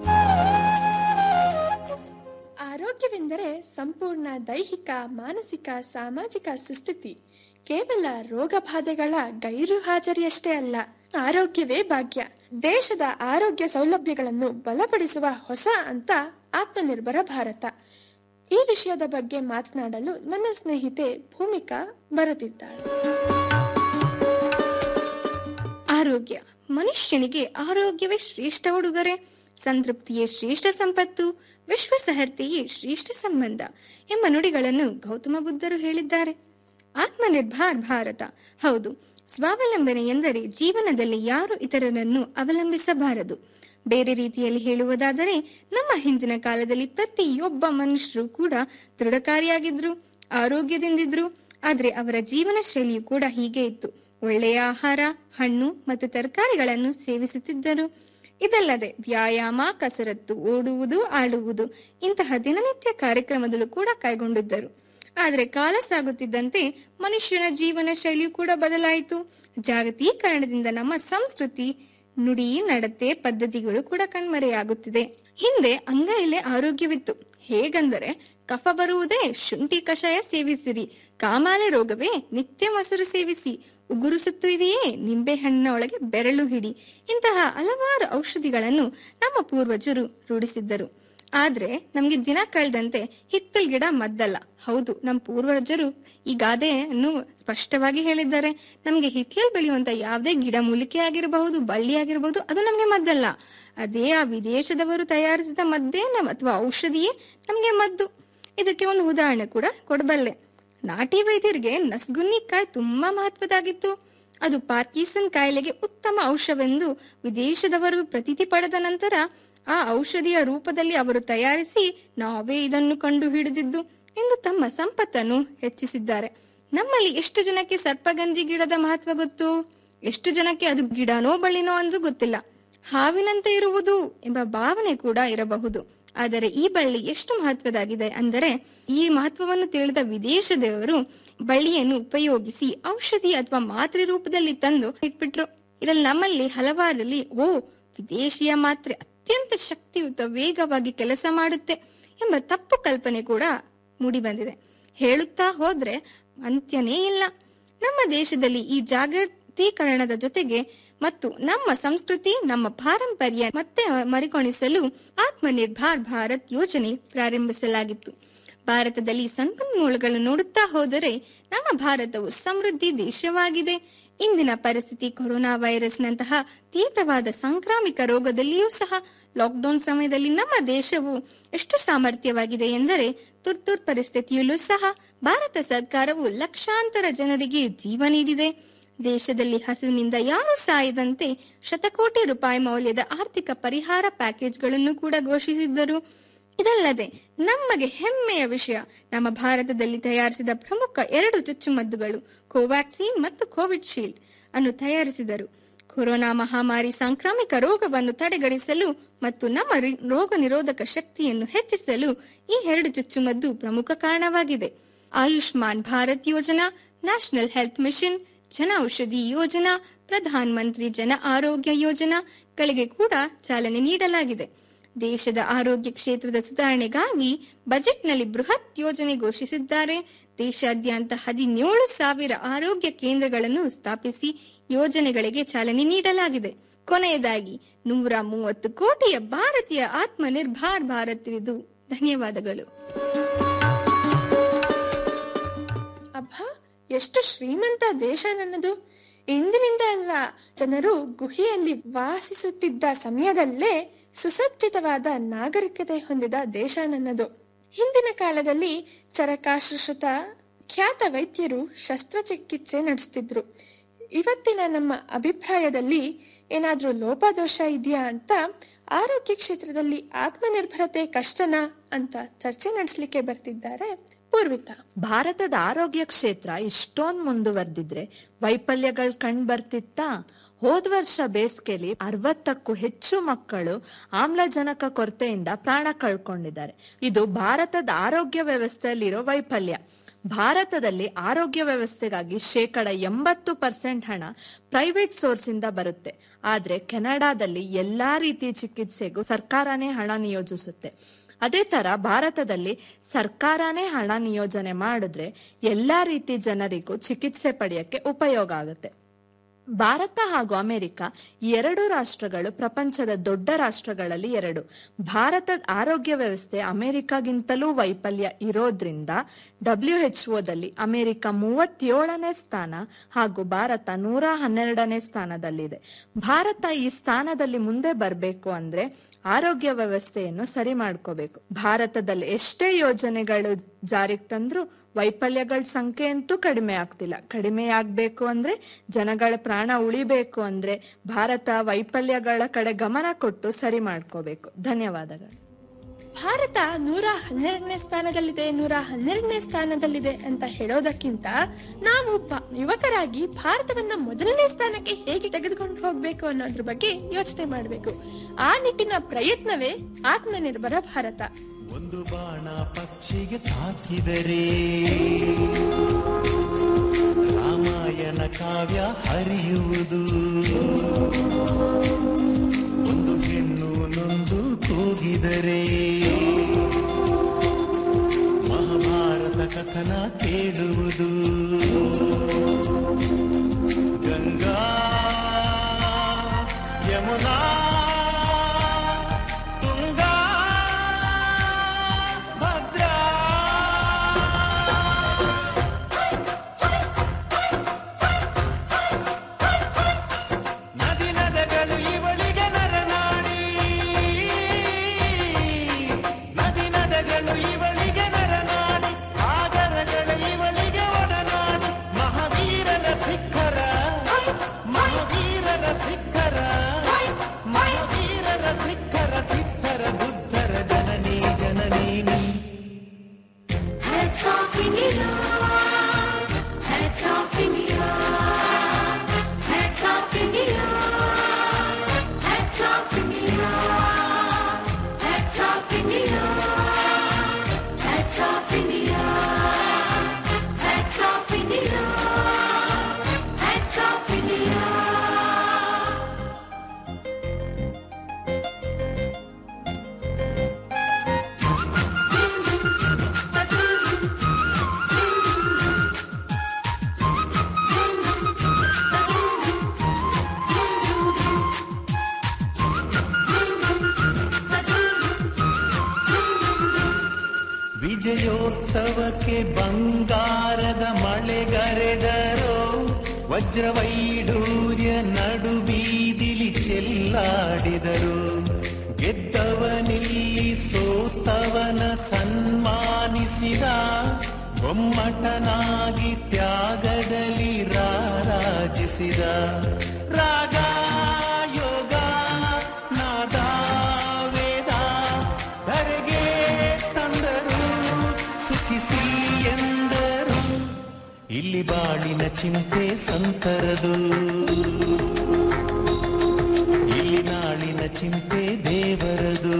ಆರೋಗ್ಯವೆಂದರೆ ಸಂಪೂರ್ಣ ದೈಹಿಕ ಮಾನಸಿಕ ಸಾಮಾಜಿಕ ಸುಸ್ಥಿತಿ ಕೇವಲ ರೋಗ ಬಾಧೆಗಳ ಗೈರು ಹಾಜರಿಯಷ್ಟೇ ಅಲ್ಲ ಆರೋಗ್ಯವೇ ಭಾಗ್ಯ ದೇಶದ ಆರೋಗ್ಯ ಸೌಲಭ್ಯಗಳನ್ನು ಬಲಪಡಿಸುವ ಹೊಸ ಅಂತ ಆತ್ಮನಿರ್ಭರ ಭಾರತ ಈ ವಿಷಯದ ಬಗ್ಗೆ ಮಾತನಾಡಲು ನನ್ನ ಸ್ನೇಹಿತೆ ಭೂಮಿಕಾ ಬರುತ್ತಿದ್ದಾಳೆ ಆರೋಗ್ಯ ಮನುಷ್ಯನಿಗೆ ಆರೋಗ್ಯವೇ ಶ್ರೇಷ್ಠ ಉಡುಗೊರೆ ಸಂತೃಪ್ತಿಯೇ ಶ್ರೇಷ್ಠ ಸಂಪತ್ತು ವಿಶ್ವಸಹರ್ತೆಯೇ ಶ್ರೇಷ್ಠ ಸಂಬಂಧ ಎಂಬ ನುಡಿಗಳನ್ನು ಗೌತಮ ಬುದ್ಧರು ಹೇಳಿದ್ದಾರೆ ಆತ್ಮನಿರ್ಭರ್ ಭಾರತ ಹೌದು ಸ್ವಾವಲಂಬನೆ ಎಂದರೆ ಜೀವನದಲ್ಲಿ ಯಾರು ಇತರರನ್ನು ಅವಲಂಬಿಸಬಾರದು ಬೇರೆ ರೀತಿಯಲ್ಲಿ ಹೇಳುವುದಾದರೆ ನಮ್ಮ ಹಿಂದಿನ ಕಾಲದಲ್ಲಿ ಪ್ರತಿಯೊಬ್ಬ ಮನುಷ್ಯರು ಕೂಡ ದೃಢಕಾರಿಯಾಗಿದ್ರು ಆರೋಗ್ಯದಿಂದಿದ್ರು ಆದ್ರೆ ಅವರ ಜೀವನ ಶೈಲಿಯು ಕೂಡ ಹೀಗೆ ಇತ್ತು ಒಳ್ಳೆಯ ಆಹಾರ ಹಣ್ಣು ಮತ್ತು ತರಕಾರಿಗಳನ್ನು ಸೇವಿಸುತ್ತಿದ್ದರು ಇದಲ್ಲದೆ ವ್ಯಾಯಾಮ ಕಸರತ್ತು ಓಡುವುದು ಆಡುವುದು ಇಂತಹ ದಿನನಿತ್ಯ ಕಾರ್ಯಕ್ರಮದಲ್ಲೂ ಕೂಡ ಕೈಗೊಂಡಿದ್ದರು ಆದರೆ ಕಾಲ ಸಾಗುತ್ತಿದ್ದಂತೆ ಮನುಷ್ಯನ ಜೀವನ ಶೈಲಿಯು ಕೂಡ ಬದಲಾಯಿತು ಜಾಗತೀಕರಣದಿಂದ ನಮ್ಮ ಸಂಸ್ಕೃತಿ ನುಡಿ ನಡತೆ ಪದ್ಧತಿಗಳು ಕೂಡ ಕಣ್ಮರೆಯಾಗುತ್ತಿದೆ ಹಿಂದೆ ಅಂಗೈಲೆ ಆರೋಗ್ಯವಿತ್ತು ಹೇಗಂದರೆ ಕಫ ಬರುವುದೇ ಶುಂಠಿ ಕಷಾಯ ಸೇವಿಸಿರಿ ಕಾಮಾಲೆ ರೋಗವೇ ನಿತ್ಯ ಮೊಸರು ಸೇವಿಸಿ ಉಗುರು ಸುತ್ತು ಇದೆಯೇ ನಿಂಬೆಹಣ್ಣಿನ ಒಳಗೆ ಬೆರಳು ಹಿಡಿ ಇಂತಹ ಹಲವಾರು ಔಷಧಿಗಳನ್ನು ನಮ್ಮ ಪೂರ್ವಜರು ರೂಢಿಸಿದ್ದರು ಆದ್ರೆ ನಮ್ಗೆ ದಿನ ಕಳೆದಂತೆ ಹಿತ್ತಲ್ ಗಿಡ ಮದ್ದಲ್ಲ ಹೌದು ನಮ್ಮ ಪೂರ್ವಜರು ಈ ಗಾದೆಯನ್ನು ಸ್ಪಷ್ಟವಾಗಿ ಹೇಳಿದ್ದಾರೆ ನಮ್ಗೆ ಹಿತ್ತಲಲ್ಲಿ ಬೆಳೆಯುವಂತ ಯಾವುದೇ ಗಿಡ ಮೂಲಿಕೆ ಆಗಿರಬಹುದು ಬಳ್ಳಿ ಆಗಿರಬಹುದು ಅದು ನಮ್ಗೆ ಮದ್ದಲ್ಲ ಅದೇ ಆ ವಿದೇಶದವರು ತಯಾರಿಸಿದ ಮದ್ದೇ ನಮ್ ಅಥವಾ ಔಷಧಿಯೇ ನಮ್ಗೆ ಮದ್ದು ಇದಕ್ಕೆ ಒಂದು ಉದಾಹರಣೆ ಕೂಡ ಕೊಡಬಲ್ಲೆ ನಾಟಿ ವೈದ್ಯರಿಗೆ ನಸ್ಗುನ್ನಿಕಾಯಿ ತುಂಬಾ ಮಹತ್ವದಾಗಿತ್ತು ಅದು ಪಾರ್ಕಿಸನ್ ಕಾಯಿಲೆಗೆ ಉತ್ತಮ ಔಷಧವೆಂದು ವಿದೇಶದವರು ಪ್ರತೀತಿ ಪಡೆದ ನಂತರ ಆ ಔಷಧಿಯ ರೂಪದಲ್ಲಿ ಅವರು ತಯಾರಿಸಿ ನಾವೇ ಇದನ್ನು ಕಂಡು ಹಿಡಿದಿದ್ದು ಎಂದು ತಮ್ಮ ಸಂಪತ್ತನ್ನು ಹೆಚ್ಚಿಸಿದ್ದಾರೆ ನಮ್ಮಲ್ಲಿ ಎಷ್ಟು ಜನಕ್ಕೆ ಸರ್ಪಗಂಧಿ ಗಿಡದ ಮಹತ್ವ ಗೊತ್ತು ಎಷ್ಟು ಜನಕ್ಕೆ ಅದು ಗಿಡನೋ ಬಳ್ಳಿನೋ ಅಂದು ಗೊತ್ತಿಲ್ಲ ಹಾವಿನಂತೆ ಇರುವುದು ಎಂಬ ಭಾವನೆ ಕೂಡ ಇರಬಹುದು ಆದರೆ ಈ ಬಳ್ಳಿ ಎಷ್ಟು ಮಹತ್ವದಾಗಿದೆ ಅಂದರೆ ಈ ಮಹತ್ವವನ್ನು ತಿಳಿದ ವಿದೇಶದವರು ಬಳ್ಳಿಯನ್ನು ಉಪಯೋಗಿಸಿ ಔಷಧಿ ಅಥವಾ ಮಾತ್ರೆ ರೂಪದಲ್ಲಿ ತಂದು ಇಟ್ಬಿಟ್ರು ಇದರಲ್ಲಿ ನಮ್ಮಲ್ಲಿ ಹಲವಾರಲ್ಲಿ ಓ ವಿದೇಶಿಯ ಮಾತ್ರೆ ಅತ್ಯಂತ ಶಕ್ತಿಯುತ ವೇಗವಾಗಿ ಕೆಲಸ ಮಾಡುತ್ತೆ ಎಂಬ ತಪ್ಪು ಕಲ್ಪನೆ ಕೂಡ ಮೂಡಿ ಬಂದಿದೆ ಹೇಳುತ್ತಾ ಹೋದ್ರೆ ಅಂತ್ಯನೇ ಇಲ್ಲ ನಮ್ಮ ದೇಶದಲ್ಲಿ ಈ ಜಾಗತೀಕರಣದ ಜೊತೆಗೆ ಮತ್ತು ನಮ್ಮ ಸಂಸ್ಕೃತಿ ನಮ್ಮ ಪಾರಂಪರ್ಯ ಮತ್ತೆ ಮರಿಕೊಣಿಸಲು ಆತ್ಮನಿರ್ಭರ್ ಭಾರತ್ ಯೋಜನೆ ಪ್ರಾರಂಭಿಸಲಾಗಿತ್ತು ಭಾರತದಲ್ಲಿ ಸಂಪನ್ಮೂಲಗಳನ್ನು ನೋಡುತ್ತಾ ಹೋದರೆ ನಮ್ಮ ಭಾರತವು ಸಮೃದ್ಧಿ ದೇಶವಾಗಿದೆ ಇಂದಿನ ಪರಿಸ್ಥಿತಿ ಕೊರೋನಾ ವೈರಸ್ನಂತಹ ತೀವ್ರವಾದ ಸಾಂಕ್ರಾಮಿಕ ರೋಗದಲ್ಲಿಯೂ ಸಹ ಲಾಕ್ಡೌನ್ ಸಮಯದಲ್ಲಿ ನಮ್ಮ ದೇಶವು ಎಷ್ಟು ಸಾಮರ್ಥ್ಯವಾಗಿದೆ ಎಂದರೆ ತುರ್ತುರ್ ಪರಿಸ್ಥಿತಿಯಲ್ಲೂ ಸಹ ಭಾರತ ಸರ್ಕಾರವು ಲಕ್ಷಾಂತರ ಜನರಿಗೆ ಜೀವ ನೀಡಿದೆ ದೇಶದಲ್ಲಿ ಹಸುವಿನಿಂದ ಯಾರು ಸಾಯದಂತೆ ಶತಕೋಟಿ ರೂಪಾಯಿ ಮೌಲ್ಯದ ಆರ್ಥಿಕ ಪರಿಹಾರ ಪ್ಯಾಕೇಜ್ಗಳನ್ನು ಕೂಡ ಘೋಷಿಸಿದ್ದರು ಇದಲ್ಲದೆ ನಮಗೆ ಹೆಮ್ಮೆಯ ವಿಷಯ ನಮ್ಮ ಭಾರತದಲ್ಲಿ ತಯಾರಿಸಿದ ಪ್ರಮುಖ ಎರಡು ಚುಚ್ಚುಮದ್ದುಗಳು ಕೋವ್ಯಾಕ್ಸಿನ್ ಮತ್ತು ಕೋವಿಡ್ ಶೀಲ್ಡ್ ಅನ್ನು ತಯಾರಿಸಿದರು ಕೊರೋನಾ ಮಹಾಮಾರಿ ಸಾಂಕ್ರಾಮಿಕ ರೋಗವನ್ನು ತಡೆಗಣಿಸಲು ಮತ್ತು ನಮ್ಮ ರಿ- ರೋಗ ನಿರೋಧಕ ಶಕ್ತಿಯನ್ನು ಹೆಚ್ಚಿಸಲು ಈ ಎರಡು ಚುಚ್ಚುಮದ್ದು ಪ್ರಮುಖ ಕಾರಣವಾಗಿದೆ ಆಯುಷ್ಮಾನ್ ಭಾರತ್ ಯೋಜನಾ ನ್ಯಾಷನಲ್ ಹೆಲ್ತ್ ಮಿಷನ್ ಜನ ಔಷಧಿ ಯೋಜನಾ ಪ್ರಧಾನ್ ಮಂತ್ರಿ ಜನ ಆರೋಗ್ಯ ಯೋಜನಾಗಳಿಗೆ ಕೂಡ ಚಾಲನೆ ನೀಡಲಾಗಿದೆ ದೇಶದ ಆರೋಗ್ಯ ಕ್ಷೇತ್ರದ ಸುಧಾರಣೆಗಾಗಿ ಬಜೆಟ್ನಲ್ಲಿ ಬೃಹತ್ ಯೋಜನೆ ಘೋಷಿಸಿದ್ದಾರೆ ದೇಶಾದ್ಯಂತ ಹದಿನೇಳು ಸಾವಿರ ಆರೋಗ್ಯ ಕೇಂದ್ರಗಳನ್ನು ಸ್ಥಾಪಿಸಿ ಯೋಜನೆಗಳಿಗೆ ಚಾಲನೆ ನೀಡಲಾಗಿದೆ ಕೊನೆಯದಾಗಿ ನೂರ ಮೂವತ್ತು ಕೋಟಿಯ ಭಾರತೀಯ ಆತ್ಮನಿರ್ಭರ್ ಭಾರತ್ ಇದು ಧನ್ಯವಾದಗಳು ಅಬ್ಬ ಎಷ್ಟು ಶ್ರೀಮಂತ ದೇಶ ನನ್ನದು ಇಂದಿನಿಂದ ಅಲ್ಲ ಜನರು ಗುಹೆಯಲ್ಲಿ ವಾಸಿಸುತ್ತಿದ್ದ ಸಮಯದಲ್ಲೇ ಸುಸಜ್ಜಿತವಾದ ನಾಗರಿಕತೆ ಹೊಂದಿದ ದೇಶ ನನ್ನದು ಹಿಂದಿನ ಕಾಲದಲ್ಲಿ ಚರಕಾಶುಶ್ರುತ ಖ್ಯಾತ ವೈದ್ಯರು ಶಸ್ತ್ರಚಿಕಿತ್ಸೆ ನಡೆಸ್ತಿದ್ರು ಇವತ್ತಿನ ನಮ್ಮ ಅಭಿಪ್ರಾಯದಲ್ಲಿ ಏನಾದ್ರೂ ಲೋಪದೋಷ ಇದೆಯಾ ಅಂತ ಆರೋಗ್ಯ ಕ್ಷೇತ್ರದಲ್ಲಿ ಆತ್ಮನಿರ್ಭರತೆ ಕಷ್ಟನಾ ಅಂತ ಚರ್ಚೆ ನಡೆಸಲಿಕ್ಕೆ ಬರ್ತಿದ್ದಾರೆ ಪೂರ್ವಿತಾ ಭಾರತದ ಆರೋಗ್ಯ ಕ್ಷೇತ್ರ ಇಷ್ಟೊಂದ್ ಮುಂದುವರೆದಿದ್ರೆ ವೈಫಲ್ಯಗಳು ಕಂಡು ಬರ್ತಿತ್ತಾ ಹೋದ ವರ್ಷ ಬೇಸಿಗೆಲಿ ಅರವತ್ತಕ್ಕೂ ಹೆಚ್ಚು ಮಕ್ಕಳು ಆಮ್ಲಜನಕ ಕೊರತೆಯಿಂದ ಪ್ರಾಣ ಕಳ್ಕೊಂಡಿದ್ದಾರೆ ಇದು ಭಾರತದ ಆರೋಗ್ಯ ವ್ಯವಸ್ಥೆಯಲ್ಲಿರೋ ವೈಫಲ್ಯ ಭಾರತದಲ್ಲಿ ಆರೋಗ್ಯ ವ್ಯವಸ್ಥೆಗಾಗಿ ಶೇಕಡ ಎಂಬತ್ತು ಪರ್ಸೆಂಟ್ ಹಣ ಪ್ರೈವೇಟ್ ಸೋರ್ಸ್ ಇಂದ ಬರುತ್ತೆ ಆದ್ರೆ ಕೆನಡಾದಲ್ಲಿ ಎಲ್ಲಾ ರೀತಿಯ ಚಿಕಿತ್ಸೆಗೂ ಸರ್ಕಾರನೇ ಹಣ ನಿಯೋಜಿಸುತ್ತೆ ಅದೇ ತರ ಭಾರತದಲ್ಲಿ ಸರ್ಕಾರನೇ ಹಣ ನಿಯೋಜನೆ ಮಾಡಿದ್ರೆ ಎಲ್ಲಾ ರೀತಿ ಜನರಿಗೂ ಚಿಕಿತ್ಸೆ ಪಡೆಯಕ್ಕೆ ಉಪಯೋಗ ಆಗುತ್ತೆ ಭಾರತ ಹಾಗೂ ಅಮೆರಿಕ ಈ ಎರಡು ರಾಷ್ಟ್ರಗಳು ಪ್ರಪಂಚದ ದೊಡ್ಡ ರಾಷ್ಟ್ರಗಳಲ್ಲಿ ಎರಡು ಭಾರತದ ಆರೋಗ್ಯ ವ್ಯವಸ್ಥೆ ಅಮೆರಿಕಾಗಿಂತಲೂ ವೈಫಲ್ಯ ಇರೋದ್ರಿಂದ ಡಬ್ಲ್ಯೂ ಎಚ್ ದಲ್ಲಿ ಅಮೆರಿಕ ಮೂವತ್ತೇಳನೇ ಸ್ಥಾನ ಹಾಗೂ ಭಾರತ ನೂರ ಹನ್ನೆರಡನೇ ಸ್ಥಾನದಲ್ಲಿದೆ ಭಾರತ ಈ ಸ್ಥಾನದಲ್ಲಿ ಮುಂದೆ ಬರಬೇಕು ಅಂದ್ರೆ ಆರೋಗ್ಯ ವ್ಯವಸ್ಥೆಯನ್ನು ಸರಿ ಮಾಡ್ಕೋಬೇಕು ಭಾರತದಲ್ಲಿ ಎಷ್ಟೇ ಯೋಜನೆಗಳು ಜಾರಿಗೆ ತಂದ್ರು ವೈಫಲ್ಯಗಳ ಸಂಖ್ಯೆ ಅಂತೂ ಕಡಿಮೆ ಆಗ್ತಿಲ್ಲ ಕಡಿಮೆ ಆಗ್ಬೇಕು ಅಂದ್ರೆ ಜನಗಳ ಪ್ರಾಣ ಉಳಿಬೇಕು ಅಂದ್ರೆ ಭಾರತ ವೈಫಲ್ಯಗಳ ಕಡೆ ಗಮನ ಕೊಟ್ಟು ಸರಿ ಮಾಡ್ಕೋಬೇಕು ಧನ್ಯವಾದಗಳು ಭಾರತ ನೂರ ಹನ್ನೆರಡನೇ ಸ್ಥಾನದಲ್ಲಿದೆ ನೂರ ಹನ್ನೆರಡನೇ ಸ್ಥಾನದಲ್ಲಿದೆ ಅಂತ ಹೇಳೋದಕ್ಕಿಂತ ನಾವು ಬ- ಯುವಕರಾಗಿ ಭಾರತವನ್ನ ಮೊದಲನೇ ಸ್ಥಾನಕ್ಕೆ ಹೇಗೆ ತೆಗೆದುಕೊಂಡು ಹೋಗ್ಬೇಕು ಅನ್ನೋದ್ರ ಬಗ್ಗೆ ಯೋಚನೆ ಮಾಡಬೇಕು ಆ ನಿಟ್ಟಿನ ಪ್ರಯತ್ನವೇ ಆತ್ಮನಿರ್ಭರ ಭಾರತ ಒಂದು ಬಾಣ ಪಕ್ಷಿಗೆ ತಾಕಿದರೆ ರಾಮಾಯಣ ಕಾವ್ಯ ಹರಿಯುವುದು ಒಂದು ಹೆಣ್ಣು ನೊಂದು ಕೂಗಿದರೆ ಮಹಾಭಾರತ ಕಥನ ಕೇಳುವುದು ವಿಜಯೋತ್ಸವಕ್ಕೆ ಬಂಗಾರದ ಮಳೆಗರೆದರೋ ವಜ್ರವೈಡೂರ್ಯ ನಡು ಬೀದಿಲಿ ಚೆಲ್ಲಾಡಿದರು ಗೆದ್ದವನಿಲ್ಲಿ ಸೋತವನ ಸನ್ಮಾನಿಸಿದ ಗೊಮ್ಮಟನಾಗಿ ತ್ಯಾಗದಲ್ಲಿ ರಾರಾಜಿಸಿದ ರಾಗ ಯೋಗ ನಾದ ವೇದ ಧರೆಗೆ ತಂದರು ಸುಖಿಸಿ ಎಂದರು ಇಲ್ಲಿ ಬಾಳಿನ ಚಿಂತೆ ಸಂತರದು ಇಲ್ಲಿ ನಾಳಿನ ಚಿಂತೆ ದೇವರದು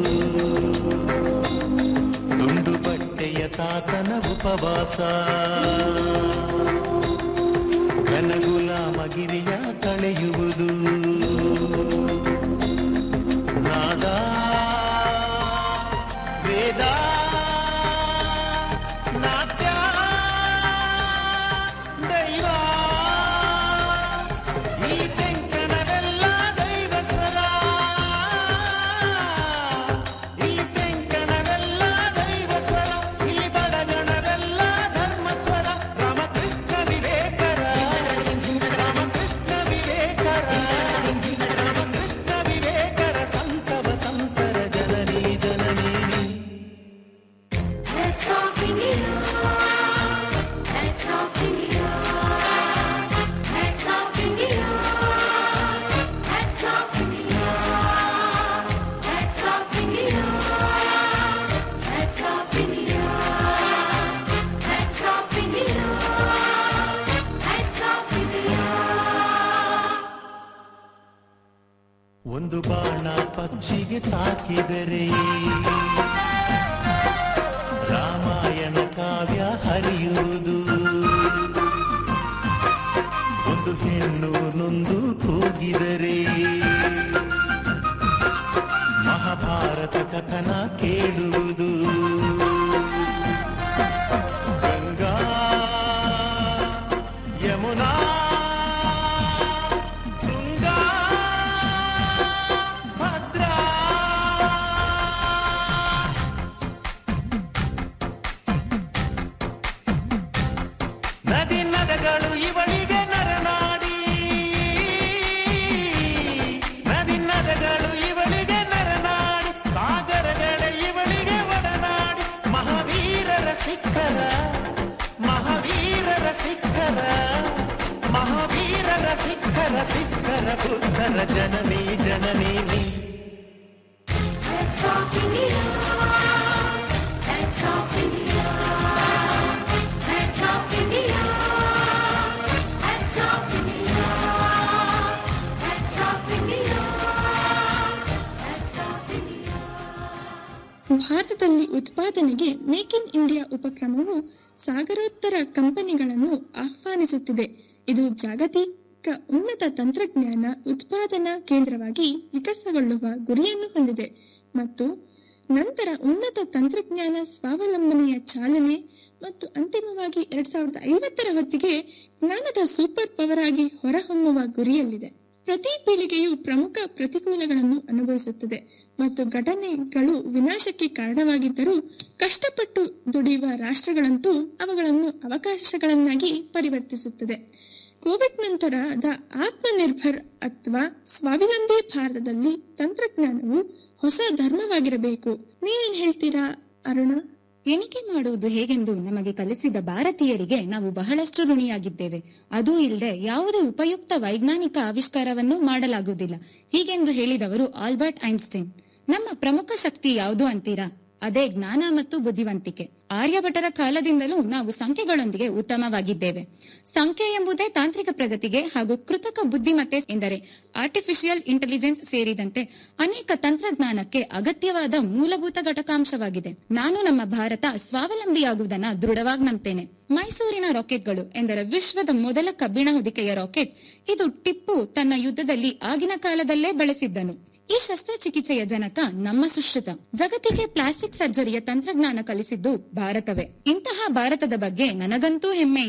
ದುಂಡು ಬಟ್ಟೆಯ ತಾತನ ಉಪವಾಸ ಘನಗುಲಾಮಗಿರಿಯ ಕಳೆಯುವುದು ನಾದ ವೇದ ನಾಟ್ಯ ದೈವ ಈ ತೆಂಕಣವೆಲ್ಲ ದೈವ ಸ್ವರ ಈ ತೆಂಕಣವೆಲ್ಲ ದೈವ ಸ್ವರ ಈ ಬಡಗಣವೆಲ್ಲ ಧರ್ಮ ಸ್ವರ ರಾಮಕೃಷ್ಣ ವಿವೇಕರ ರಾಮಕೃಷ್ಣ ವಿವೇಕರ ರಾಮಕೃಷ್ಣ ವಿವೇಕರ ಸಂತವ ಸಂತರ ಜನನಿ ಜನನಿ Let's talk India. Let's talk India. Let's talk India. Let's talk India. Let's talk India. Let's talk India. Let's talk India. Let's talk India. ಒಂದು ಬಾಣ ಪಕ್ಷಿಗೆ ತಾಕಿದರೆ ರಾಮಾಯಣ ಕಾವ್ಯ ಹರಿಯುವುದು ಒಂದು ಹೆಣ್ಣು ನೊಂದು ಕೂಗಿದರೆ ಮಹಾಭಾರತ ಕಥನ ಕೇಳುವುದು ಗಂಗಾ ಯಮುನಾ ತುಂಗಾ ಭದ್ರಾ ನದಿ ನದಗಳು ಇವಳಿಗೆ ನರನಾಡಿ ನದಿ ನದಗಳು ಇವಳಿಗೆ ನರನಾಡಿ ಸಾಗರಗಳ ಇವಳಿಗೆ ಒಡನಾಡಿ ಮಹಾವೀರರ ಸಿಕ್ಕರ ಮಹಾವೀರರ ಸಿಕ್ಕರ ಮಹಾವೀರರ ಸಿಕ್ಕರ ಸಿಕ್ಕರ ಬುದ್ಧರ ಜನನಿ ಜನನಿ ನೀ Let's talk India. Let's talk India. Let's talk India. Let's talk India. Let's talk India. Let's talk India. ಭಾರತದಲ್ಲಿ ಉತ್ಪಾದನೆಗೆ ಮೇಕ್ ಇನ್ ಇಂಡಿಯಾ ಉಪಕ್ರಮವು ಸಾಗರೋತ್ತರ ಕಂಪನಿಗಳನ್ನು ಆಹ್ವಾನಿಸುತ್ತಿದೆ ಇದು ಜಾಗತಿಕ ಉನ್ನತ ತಂತ್ರಜ್ಞಾನ ಉತ್ಪಾದನಾ ಕೇಂದ್ರವಾಗಿ ವಿಕಸಗೊಳ್ಳುವ ಗುರಿಯನ್ನು ಹೊಂದಿದೆ ಮತ್ತು ನಂತರ ಉನ್ನತ ತಂತ್ರಜ್ಞಾನ ಸ್ವಾವಲಂಬನೆಯ ಚಾಲನೆ ಮತ್ತು ಅಂತಿಮವಾಗಿ ಎರಡ್ ಸಾವಿರದ ಐವತ್ತರ ಹೊತ್ತಿಗೆ ಜ್ಞಾನದ ಸೂಪರ್ ಪವರ್ ಆಗಿ ಹೊರಹೊಮ್ಮುವ ಗುರಿಯಲ್ಲಿದೆ ಪ್ರತಿ ಪೀಳಿಗೆಯು ಪ್ರಮುಖ ಪ್ರತಿಕೂಲಗಳನ್ನು ಅನುಭವಿಸುತ್ತದೆ ಮತ್ತು ಘಟನೆಗಳು ವಿನಾಶಕ್ಕೆ ಕಾರಣವಾಗಿದ್ದರೂ ಕಷ್ಟಪಟ್ಟು ದುಡಿಯುವ ರಾಷ್ಟ್ರಗಳಂತೂ ಅವುಗಳನ್ನು ಅವಕಾಶಗಳನ್ನಾಗಿ ಪರಿವರ್ತಿಸುತ್ತದೆ ಕೋವಿಡ್ ನಂತರದ ಆತ್ಮನಿರ್ಭರ್ ಅಥವಾ ಸ್ವಾವಲಂಬಿ ಭಾರತದಲ್ಲಿ ತಂತ್ರಜ್ಞಾನವು ಹೊಸ ಧರ್ಮವಾಗಿರಬೇಕು ನೀವೇನ್ ಹೇಳ್ತೀರಾ ಅರುಣ ಎಣಿಕೆ ಮಾಡುವುದು ಹೇಗೆಂದು ನಮಗೆ ಕಲಿಸಿದ ಭಾರತೀಯರಿಗೆ ನಾವು ಬಹಳಷ್ಟು ಋಣಿಯಾಗಿದ್ದೇವೆ ಅದೂ ಇಲ್ಲದೆ ಯಾವುದೇ ಉಪಯುಕ್ತ ವೈಜ್ಞಾನಿಕ ಆವಿಷ್ಕಾರವನ್ನು ಮಾಡಲಾಗುವುದಿಲ್ಲ ಹೀಗೆಂದು ಹೇಳಿದವರು ಆಲ್ಬರ್ಟ್ ಐನ್ಸ್ಟೈನ್ ನಮ್ಮ ಪ್ರಮುಖ ಶಕ್ತಿ ಯಾವುದು ಅಂತೀರಾ ಅದೇ ಜ್ಞಾನ ಮತ್ತು ಬುದ್ಧಿವಂತಿಕೆ ಆರ್ಯಭಟರ ಕಾಲದಿಂದಲೂ ನಾವು ಸಂಖ್ಯೆಗಳೊಂದಿಗೆ ಉತ್ತಮವಾಗಿದ್ದೇವೆ ಸಂಖ್ಯೆ ಎಂಬುದೇ ತಾಂತ್ರಿಕ ಪ್ರಗತಿಗೆ ಹಾಗೂ ಕೃತಕ ಬುದ್ಧಿಮತ್ತೆ ಎಂದರೆ ಆರ್ಟಿಫಿಷಿಯಲ್ ಇಂಟೆಲಿಜೆನ್ಸ್ ಸೇರಿದಂತೆ ಅನೇಕ ತಂತ್ರಜ್ಞಾನಕ್ಕೆ ಅಗತ್ಯವಾದ ಮೂಲಭೂತ ಘಟಕಾಂಶವಾಗಿದೆ ನಾನು ನಮ್ಮ ಭಾರತ ಸ್ವಾವಲಂಬಿಯಾಗುವುದನ್ನ ದೃಢವಾಗಿ ನಂಬ್ತೇನೆ ಮೈಸೂರಿನ ರಾಕೆಟ್ಗಳು ಎಂದರೆ ವಿಶ್ವದ ಮೊದಲ ಕಬ್ಬಿಣ ಹೊದಿಕೆಯ ರಾಕೆಟ್ ಇದು ಟಿಪ್ಪು ತನ್ನ ಯುದ್ಧದಲ್ಲಿ ಆಗಿನ ಕಾಲದಲ್ಲೇ ಬಳಸಿದ್ದನು ಈ ಶಸ್ತ್ರಚಿಕಿತ್ಸೆಯ ಜನಕ ನಮ್ಮ ಸುಶ್ರುತ ಜಗತ್ತಿಗೆ ಪ್ಲಾಸ್ಟಿಕ್ ಸರ್ಜರಿಯ ತಂತ್ರಜ್ಞಾನ ಕಲಿಸಿದ್ದು ಭಾರತವೇ ಇಂತಹ ಭಾರತದ ಬಗ್ಗೆ ನನಗಂತೂ ಹೆಮ್ಮೆ ಇದೆ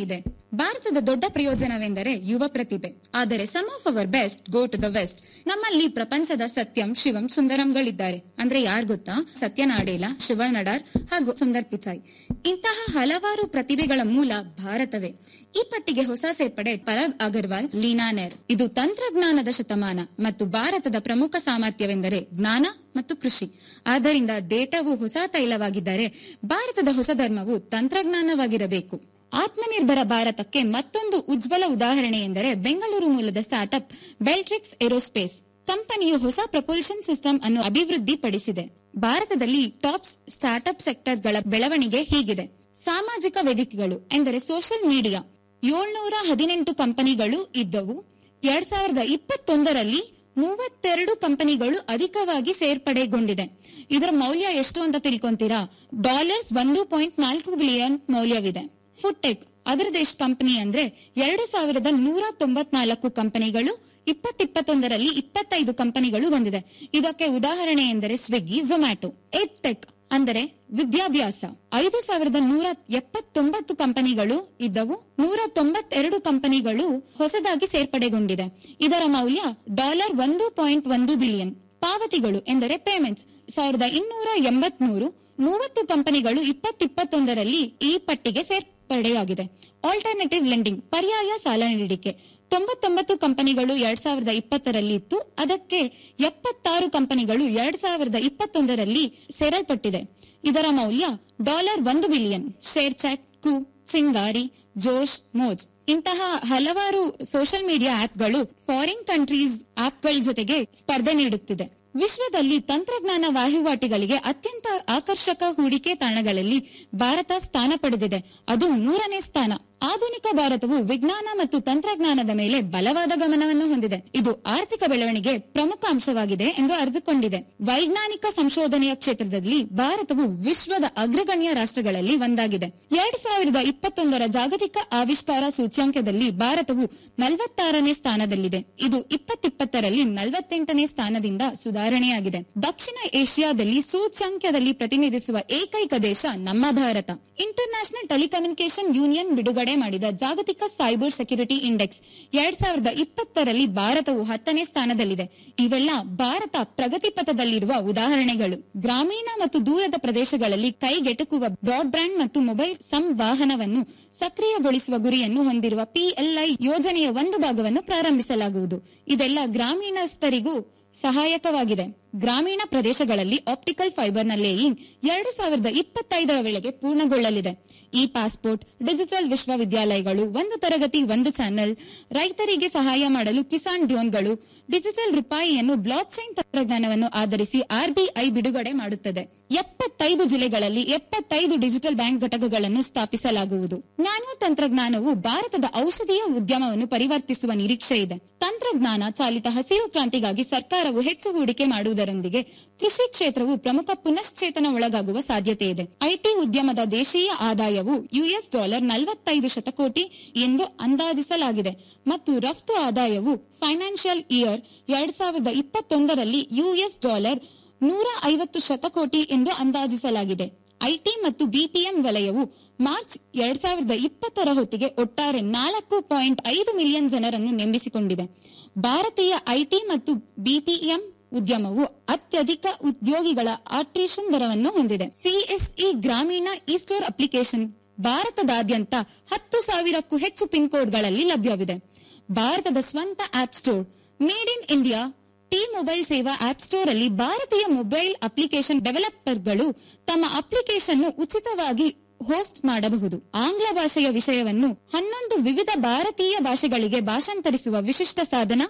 ಭಾರತದ ದೊಡ್ಡ ಪ್ರಯೋಜನವೆಂದರೆ ಯುವ ಪ್ರತಿಭೆ ಆದರೆ some of our best go to the west ನಮ್ಮಲ್ಲಿ ಪ್ರಪಂಚದ ಸತ್ಯಂ ಶಿವಂ ಸುಂದರಂಗಳಿದ್ದಾರೆ ಅಂದ್ರೆ ಯಾರ್ ಗೊತ್ತಾ ಸತ್ಯ ನಾಡೇಲ ಶಿವ ನಡಾರ್ ಹಾಗೂ ಸುಂದರ್ ಪಿಚಾಯ್ ಇಂತಹ ಹಲವಾರು ಪ್ರತಿಭೆಗಳ ಮೂಲ ಭಾರತವೇ ಈ ಪಟ್ಟಿಗೆ ಹೊಸ ಸೇರ್ಪಡೆ ಪರಾಗ್ ಅಗರ್ವಾಲ್ ಲೀನಾ ನೆರ್ ಇದು ತಂತ್ರಜ್ಞಾನದ ಶತಮಾನ ಮತ್ತು ಭಾರತದ ಪ್ರಮುಖ ಸಾಮರ್ಥ್ಯವೆಂದರೆ ಜ್ಞಾನ ಮತ್ತು ಕೃಷಿ ಆದ್ದರಿಂದ ಡೇಟಾವು ಹೊಸ ತೈಲವಾಗಿದ್ದರೆ ಭಾರತದ ಹೊಸ ಧರ್ಮವು ತಂತ್ರಜ್ಞಾನವಾಗಿರಬೇಕು ಆತ್ಮನಿರ್ಭರ ಭಾರತಕ್ಕೆ ಮತ್ತೊಂದು ಉಜ್ವಲ ಉದಾಹರಣೆ ಎಂದರೆ ಬೆಂಗಳೂರು ಮೂಲದ ಸ್ಟಾರ್ಟ್ಅಪ್ ಬೆಲ್ಟ್ರಿಕ್ಸ್ ಏರೋಸ್ಪೇಸ್ ಕಂಪನಿಯು ಹೊಸ ಪ್ರಪೋಲ್ಷನ್ ಸಿಸ್ಟಮ್ ಅನ್ನು ಅಭಿವೃದ್ಧಿಪಡಿಸಿದೆ ಭಾರತದಲ್ಲಿ ಟಾಪ್ ಸ್ಟಾರ್ಟ್ಅಪ್ ಸೆಕ್ಟರ್ಗಳ ಬೆಳವಣಿಗೆ ಹೀಗಿದೆ ಸಾಮಾಜಿಕ ವೇದಿಕೆಗಳು ಎಂದರೆ ಸೋಷಿಯಲ್ ಮೀಡಿಯಾ ಏಳ್ನೂರ ಹದಿನೆಂಟು ಕಂಪನಿಗಳು ಇದ್ದವು ಎರಡ್ ಸಾವಿರದ ಇಪ್ಪತ್ತೊಂದರಲ್ಲಿ ಮೂವತ್ತೆರಡು ಕಂಪನಿಗಳು ಅಧಿಕವಾಗಿ ಸೇರ್ಪಡೆಗೊಂಡಿದೆ ಇದರ ಮೌಲ್ಯ ಎಷ್ಟು ಅಂತ ತಿಳ್ಕೊಂತೀರಾ ಡಾಲರ್ಸ್ ಒಂದು ಪಾಯಿಂಟ್ ನಾಲ್ಕು ಬಿಲಿಯನ್ ಮೌಲ್ಯವಿದೆ ಫುಡ್ಟೆಕ್ ಅದರದ್ದು ಎಷ್ಟು ಕಂಪನಿ ಅಂದ್ರೆ ಎರಡು ಸಾವಿರದ ನೂರ ತೊಂಬತ್ನಾಲ್ಕು ಕಂಪನಿಗಳು ಇಪ್ಪತ್ತಿಪ್ಪತ್ತೊಂದರಲ್ಲಿ ಇಪ್ಪತ್ತೈದು ಕಂಪನಿಗಳು ಬಂದಿದೆ ಇದಕ್ಕೆ ಉದಾಹರಣೆ ಎಂದರೆ ಸ್ವಿಗ್ಗಿ ಝೊಮ್ಯಾಟೊ ಎಡ್ಟೆಕ್ ಅಂದರೆ ವಿದ್ಯಾಭ್ಯಾಸ ಐದು ಸಾವಿರದ ನೂರ ಎಪ್ಪತ್ತೊಂಬತ್ತು ಕಂಪನಿಗಳು ಇದ್ದವು ನೂರ ತೊಂಬತ್ತೆರಡು ಕಂಪನಿಗಳು ಹೊಸದಾಗಿ ಸೇರ್ಪಡೆಗೊಂಡಿದೆ ಇದರ ಮೌಲ್ಯ ಡಾಲರ್ ಒಂದು ಪಾಯಿಂಟ್ ಒಂದು ಬಿಲಿಯನ್ ಪಾವತಿಗಳು ಎಂದರೆ ಪೇಮೆಂಟ್ಸ್ ಸಾವಿರದ ಇನ್ನೂರ ಎಂಬತ್ಮೂರು ಮೂವತ್ತು ಕಂಪನಿಗಳು ಇಪ್ಪತ್ತಿಪ್ಪತ್ತೊಂದರಲ್ಲಿ ಈ ಪಟ್ಟಿಗೆ ಸೇರ್ಪಡೆಯಾಗಿದೆ ಆಲ್ಟರ್ನೇಟಿವ್ ಲೆಂಡಿಂಗ್ ಪರ್ಯಾಯ ಸಾಲ ನೀಡಿಕೆ ತೊಂಬತ್ತೊಂಬತ್ತು ಕಂಪನಿಗಳು ಎರಡ್ ಸಾವಿರದ ಇಪ್ಪತ್ತರಲ್ಲಿ ಇತ್ತು ಅದಕ್ಕೆ ಎಪ್ಪತ್ತಾರು ಕಂಪನಿಗಳು ಎರಡ್ ಸಾವಿರದ ಇಪ್ಪತ್ತೊಂದರಲ್ಲಿ ಸೇರಲ್ಪಟ್ಟಿದೆ ಇದರ ಮೌಲ್ಯ ಡಾಲರ್ ಒಂದು ಬಿಲಿಯನ್ ಶೇರ್ ಚಾಟ್ ಕು ಸಿಂಗಾರಿ ಜೋಶ್ ಮೋಜ್ ಇಂತಹ ಹಲವಾರು ಸೋಷಿಯಲ್ ಮೀಡಿಯಾ ಆಪ್ಗಳು ಫಾರಿನ್ ಕಂಟ್ರೀಸ್ ಆಪ್ಗಳ ಜೊತೆಗೆ ಸ್ಪರ್ಧೆ ನೀಡುತ್ತಿದೆ ವಿಶ್ವದಲ್ಲಿ ತಂತ್ರಜ್ಞಾನ ವಹಿವಾಟಿಗಳಿಗೆ ಅತ್ಯಂತ ಆಕರ್ಷಕ ಹೂಡಿಕೆ ತಾಣಗಳಲ್ಲಿ ಭಾರತ ಸ್ಥಾನ ಪಡೆದಿದೆ ಅದು ಮೂರನೇ ಸ್ಥಾನ ಆಧುನಿಕ ಭಾರತವು ವಿಜ್ಞಾನ ಮತ್ತು ತಂತ್ರಜ್ಞಾನದ ಮೇಲೆ ಬಲವಾದ ಗಮನವನ್ನು ಹೊಂದಿದೆ ಇದು ಆರ್ಥಿಕ ಬೆಳವಣಿಗೆ ಪ್ರಮುಖ ಅಂಶವಾಗಿದೆ ಎಂದು ಅರಿತುಕೊಂಡಿದೆ ವೈಜ್ಞಾನಿಕ ಸಂಶೋಧನೆಯ ಕ್ಷೇತ್ರದಲ್ಲಿ ಭಾರತವು ವಿಶ್ವದ ಅಗ್ರಗಣ್ಯ ರಾಷ್ಟ್ರಗಳಲ್ಲಿ ಒಂದಾಗಿದೆ ಎರಡ್ ಸಾವಿರದ ಇಪ್ಪತ್ತೊಂದರ ಜಾಗತಿಕ ಆವಿಷ್ಕಾರ ಸೂಚ್ಯಂಕದಲ್ಲಿ ಭಾರತವು ನಲವತ್ತಾರನೇ ಸ್ಥಾನದಲ್ಲಿದೆ ಇದು ಇಪ್ಪತ್ತಿಪ್ಪತ್ತರಲ್ಲಿ ನಲವತ್ತೆಂಟನೇ ಸ್ಥಾನದಿಂದ ಸುಧಾರಣೆಯಾಗಿದೆ ದಕ್ಷಿಣ ಏಷ್ಯಾದಲ್ಲಿ ಸೂಚ್ಯಂಕದಲ್ಲಿ ಪ್ರತಿನಿಧಿಸುವ ಏಕೈಕ ದೇಶ ನಮ್ಮ ಭಾರತ ಇಂಟರ್ನ್ಯಾಷನಲ್ ಟೆಲಿಕಮ್ಯುನಿಕೇಶನ್ ಯೂನಿಯನ್ ಬಿಡುಗಡೆ ಮಾಡಿದ ಜಾಗತಿಕ ಸೈಬರ್ ಸೆಕ್ಯೂರಿಟಿ ಇಂಡೆಕ್ಸ್ ಎರಡ್ ಸಾವಿರದ ಇಪ್ಪತ್ತರಲ್ಲಿ ಭಾರತವು ಹತ್ತನೇ ಸ್ಥಾನದಲ್ಲಿದೆ ಇವೆಲ್ಲ ಭಾರತ ಪ್ರಗತಿ ಪಥದಲ್ಲಿರುವ ಉದಾಹರಣೆಗಳು ಗ್ರಾಮೀಣ ಮತ್ತು ದೂರದ ಪ್ರದೇಶಗಳಲ್ಲಿ ಕೈಗೆಟುಕುವ ಬ್ರಾಡ್ಬ್ಯಾಂಡ್ ಮತ್ತು ಮೊಬೈಲ್ ಸಂವಹನವನ್ನು ಸಕ್ರಿಯಗೊಳಿಸುವ ಗುರಿಯನ್ನು ಹೊಂದಿರುವ ಪಿಎಲ್ಐ ಯೋಜನೆಯ ಒಂದು ಭಾಗವನ್ನು ಪ್ರಾರಂಭಿಸಲಾಗುವುದು ಇದೆಲ್ಲ ಗ್ರಾಮೀಣಸ್ಥರಿಗೂ ಸಹಾಯಕವಾಗಿದೆ ಗ್ರಾಮೀಣ ಪ್ರದೇಶಗಳಲ್ಲಿ ಆಪ್ಟಿಕಲ್ ಫೈಬರ್ನ ಲೇಯಿಂಗ್ ಎರಡು ಸಾವಿರದ ಇಪ್ಪತ್ತೈದರ ವೇಳೆಗೆ ಪೂರ್ಣಗೊಳ್ಳಲಿದೆ ಈ ಪಾಸ್ಪೋರ್ಟ್ ಡಿಜಿಟಲ್ ವಿಶ್ವವಿದ್ಯಾಲಯಗಳು ಒಂದು ತರಗತಿ ಒಂದು ಚಾನೆಲ್ ರೈತರಿಗೆ ಸಹಾಯ ಮಾಡಲು ಕಿಸಾನ್ ಡ್ರೋನ್ಗಳು ಡಿಜಿಟಲ್ ರೂಪಾಯಿಯನ್ನು ಬ್ಲಾಕ್ ಚೈನ್ ತಂತ್ರಜ್ಞಾನವನ್ನು ಆಧರಿಸಿ ಆರ್ಬಿಐ ಬಿಡುಗಡೆ ಮಾಡುತ್ತದೆ ಎಪ್ಪತ್ತೈದು ಜಿಲ್ಲೆಗಳಲ್ಲಿ ಎಪ್ಪತ್ತೈದು ಡಿಜಿಟಲ್ ಬ್ಯಾಂಕ್ ಘಟಕಗಳನ್ನು ಸ್ಥಾಪಿಸಲಾಗುವುದು ನ್ಯಾನೋ ತಂತ್ರಜ್ಞಾನವು ಭಾರತದ ಔಷಧೀಯ ಉದ್ಯಮವನ್ನು ಪರಿವರ್ತಿಸುವ ನಿರೀಕ್ಷೆ ಇದೆ ತಂತ್ರಜ್ಞಾನ ಚಾಲಿತ ಹಸಿರು ಕ್ರಾಂತಿಗಾಗಿ ಸರ್ಕಾರವು ಹೆಚ್ಚು ಹೂಡಿಕೆ ಮಾಡುವುದರೊಂದಿಗೆ ಕೃಷಿ ಕ್ಷೇತ್ರವು ಪ್ರಮುಖ ಪುನಶ್ಚೇತನ ಒಳಗಾಗುವ ಸಾಧ್ಯತೆ ಇದೆ ಐಟಿ ಉದ್ಯಮದ ದೇಶೀಯ ಆದಾಯವು ಯುಎಸ್ ಡಾಲರ್ ನಲವತ್ತೈದು ಶತಕೋಟಿ ಎಂದು ಅಂದಾಜಿಸಲಾಗಿದೆ ಮತ್ತು ರಫ್ತು ಆದಾಯವು ಫೈನಾನ್ಷಿಯಲ್ ಇಯರ್ ಎರಡ್ ಸಾವಿರದ ಇಪ್ಪತ್ತೊಂದರಲ್ಲಿ ಯುಎಸ್ ಡಾಲರ್ ನೂರ ಐವತ್ತು ಶತಕೋಟಿ ಎಂದು ಅಂದಾಜಿಸಲಾಗಿದೆ ಐಟಿ ಮತ್ತು ಬಿಪಿಎಂ ವಲಯವು ಮಾರ್ಚ್ ಎರಡ್ ಸಾವಿರದ ಇಪ್ಪತ್ತರ ಹೊತ್ತಿಗೆ ಒಟ್ಟಾರೆ ನಾಲ್ಕು ಪಾಯಿಂಟ್ ಐದು ಮಿಲಿಯನ್ ಜನರನ್ನು ನೇಮಿಸಿಕೊಂಡಿದೆ ಭಾರತೀಯ ಐಟಿ ಮತ್ತು ಬಿಪಿಎಂ ಉದ್ಯಮವು ಅತ್ಯಧಿಕ ಉದ್ಯೋಗಿಗಳ ಆಟ್ರಿಷನ್ ದರವನ್ನು ಹೊಂದಿದೆ ಸಿಎಸ್ಇ ಗ್ರಾಮೀಣ ಇ ಸ್ಟೋರ್ ಅಪ್ಲಿಕೇಶನ್ ಭಾರತದಾದ್ಯಂತ ಹತ್ತು ಸಾವಿರಕ್ಕೂ ಹೆಚ್ಚು ಪಿನ್ ಕೋಡ್ಗಳಲ್ಲಿ ಲಭ್ಯವಿದೆ ಭಾರತದ ಸ್ವಂತ app store made in India T mobile ಸೇವಾ ಆಪ್ ಸ್ಟೋರ್ ಅಲ್ಲಿ ಭಾರತೀಯ ಮೊಬೈಲ್ ಅಪ್ಲಿಕೇಶನ್ ಡೆವಲಪರ್ಗಳು ತಮ್ಮ ಅಪ್ಲಿಕೇಶನ್ ಉಚಿತವಾಗಿ ಹೋಸ್ಟ್ ಮಾಡಬಹುದು ಆಂಗ್ಲ ಭಾಷೆಯ ವಿಷಯವನ್ನು ಹನ್ನೊಂದು ವಿವಿಧ ಭಾರತೀಯ ಭಾಷೆಗಳಿಗೆ ಭಾಷಾಂತರಿಸುವ ವಿಶಿಷ್ಟ ಸಾಧನ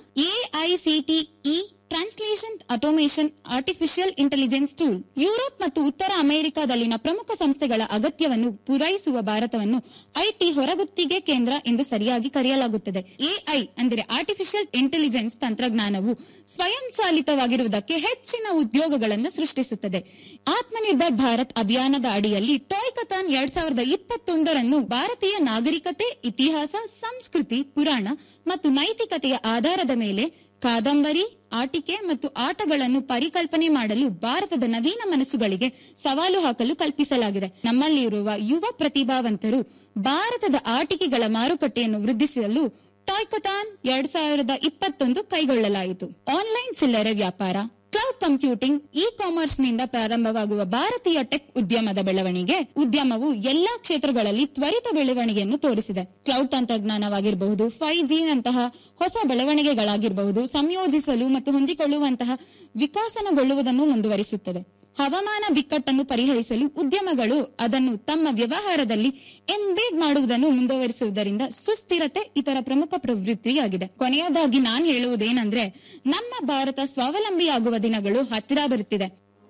AICTE translation automation artificial intelligence tool Europe ಮತ್ತು ಉತ್ತರ ಅಮೆರಿಕಾದಲ್ಲಿನ ಪ್ರಮುಖ ಸಂಸ್ಥೆಗಳ ಅಗತ್ಯವನ್ನು ಪೂರೈಸುವ ಭಾರತವನ್ನು ಐಟಿ ಹೊರಗುತ್ತಿಗೆ ಕೇಂದ್ರ ಎಂದು ಸರಿಯಾಗಿ ಕರೆಯಲಾಗುತ್ತದೆ ಎಐ ಅಂದರೆ ಆರ್ಟಿಫಿಷಿಯಲ್ ಇಂಟೆಲಿಜೆನ್ಸ್ ತಂತ್ರಜ್ಞಾನವು ಸ್ವಯಂಚಾಲಿತವಾಗಿರುವುದಕ್ಕೆ ಹೆಚ್ಚಿನ ಉದ್ಯೋಗಗಳನ್ನು ಸೃಷ್ಟಿಸುತ್ತದೆ ಆತ್ಮನಿರ್ಭರ್ ಭಾರತ್ ಅಭಿಯಾನದ ಅಡಿಯಲ್ಲಿ ಟಾಯ್ ಕಥಾನ್ ಎರಡ್ ಸಾವಿರದ ಇಪ್ಪತ್ತೊಂದರನ್ನು ಭಾರತೀಯ ನಾಗರಿಕತೆ ಇತಿಹಾಸ ಸಂಸ್ಕೃತಿ ಪುರಾಣ ಮತ್ತು ನೈತಿಕತೆಯ ಆಧಾರದ ಮೇಲೆ ಕಾದಂಬರಿ ಆಟಿಕೆ ಮತ್ತು ಆಟಗಳನ್ನು ಪರಿಕಲ್ಪನೆ ಮಾಡಲು ಭಾರತದ ನವೀನ ಮನಸ್ಸುಗಳಿಗೆ ಸವಾಲು ಹಾಕಲು ಕಲ್ಪಿಸಲಾಗಿದೆ ನಮ್ಮಲ್ಲಿರುವ ಯುವ ಪ್ರತಿಭಾವಂತರು ಭಾರತದ ಆಟಿಕೆಗಳ ಮಾರುಕಟ್ಟೆಯನ್ನು ವೃದ್ಧಿಸಲು ಟಾಯ್ಕೊಥಾನ್ ಎರಡ್ ಸಾವಿರದ ಇಪ್ಪತ್ತೊಂದು ಕೈಗೊಳ್ಳಲಾಯಿತು ಆನ್ಲೈನ್ ಚಿಲ್ಲರೆ ವ್ಯಾಪಾರ ಕ್ಲೌಡ್ ಕಂಪ್ಯೂಟಿಂಗ್ ಇ ಕಾಮರ್ಸ್ ನಿಂದ ಪ್ರಾರಂಭವಾಗುವ ಭಾರತೀಯ ಟೆಕ್ ಉದ್ಯಮದ ಬೆಳವಣಿಗೆ ಉದ್ಯಮವು ಎಲ್ಲಾ ಕ್ಷೇತ್ರಗಳಲ್ಲಿ ತ್ವರಿತ ಬೆಳವಣಿಗೆಯನ್ನು ತೋರಿಸಿದೆ ಕ್ಲೌಡ್ ತಂತ್ರಜ್ಞಾನವಾಗಿರಬಹುದು ಫೈವ್ ಜಿ ನಂತಹ ಹೊಸ ಬೆಳವಣಿಗೆಗಳಾಗಿರಬಹುದು ಸಂಯೋಜಿಸಲು ಮತ್ತು ಹೊಂದಿಕೊಳ್ಳುವಂತಹ ವಿಕಾಸನಗೊಳ್ಳುವುದನ್ನು ಮುಂದುವರಿಸುತ್ತದೆ ಹವಾಮಾನ ಬಿಕ್ಕಟ್ಟನ್ನು ಪರಿಹರಿಸಲು ಉದ್ಯಮಗಳು ಅದನ್ನು ತಮ್ಮ ವ್ಯವಹಾರದಲ್ಲಿ ಎಂಬೇಡ್ ಮಾಡುವುದನ್ನು ಮುಂದುವರಿಸುವುದರಿಂದ ಸುಸ್ಥಿರತೆ ಇತರ ಪ್ರಮುಖ ಪ್ರವೃತ್ತಿಯಾಗಿದೆ ಕೊನೆಯದಾಗಿ ನಾನು ಹೇಳುವುದೇನೆಂದ್ರೆ ನಮ್ಮ ಭಾರತ ಸ್ವಾವಲಂಬಿಯಾಗುವ ದಿನಗಳು ಹತ್ತಿರ ಬರುತ್ತಿದೆ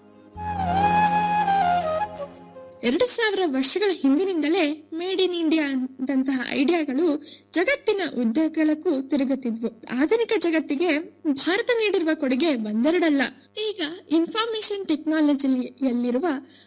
ಎರಡು ಸಾವಿರ ವರ್ಷಗಳ ಹಿಂದಿನಿಂದಲೇ ಮೇಡ್ ಇನ್ ಇಂಡಿಯಾ ದಂತಹ ಐಡಿಯಾಗಳು ಜಗತ್ತಿನ ಉದ್ಯೋಗಕ್ಕೂ ತಿರುಗುತ್ತಿದ್ವು ಆಧುನಿಕ ಜಗತ್ತಿಗೆ ಭಾರತ ನೀಡಿರುವ ಕೊಡುಗೆ ಒಂದೆರಡಲ್ಲ ಈಗ ಇನ್ಫಾರ್ಮೇಶನ್ ಟೆಕ್ನಾಲಜಿಯಲ್ಲಿರುವ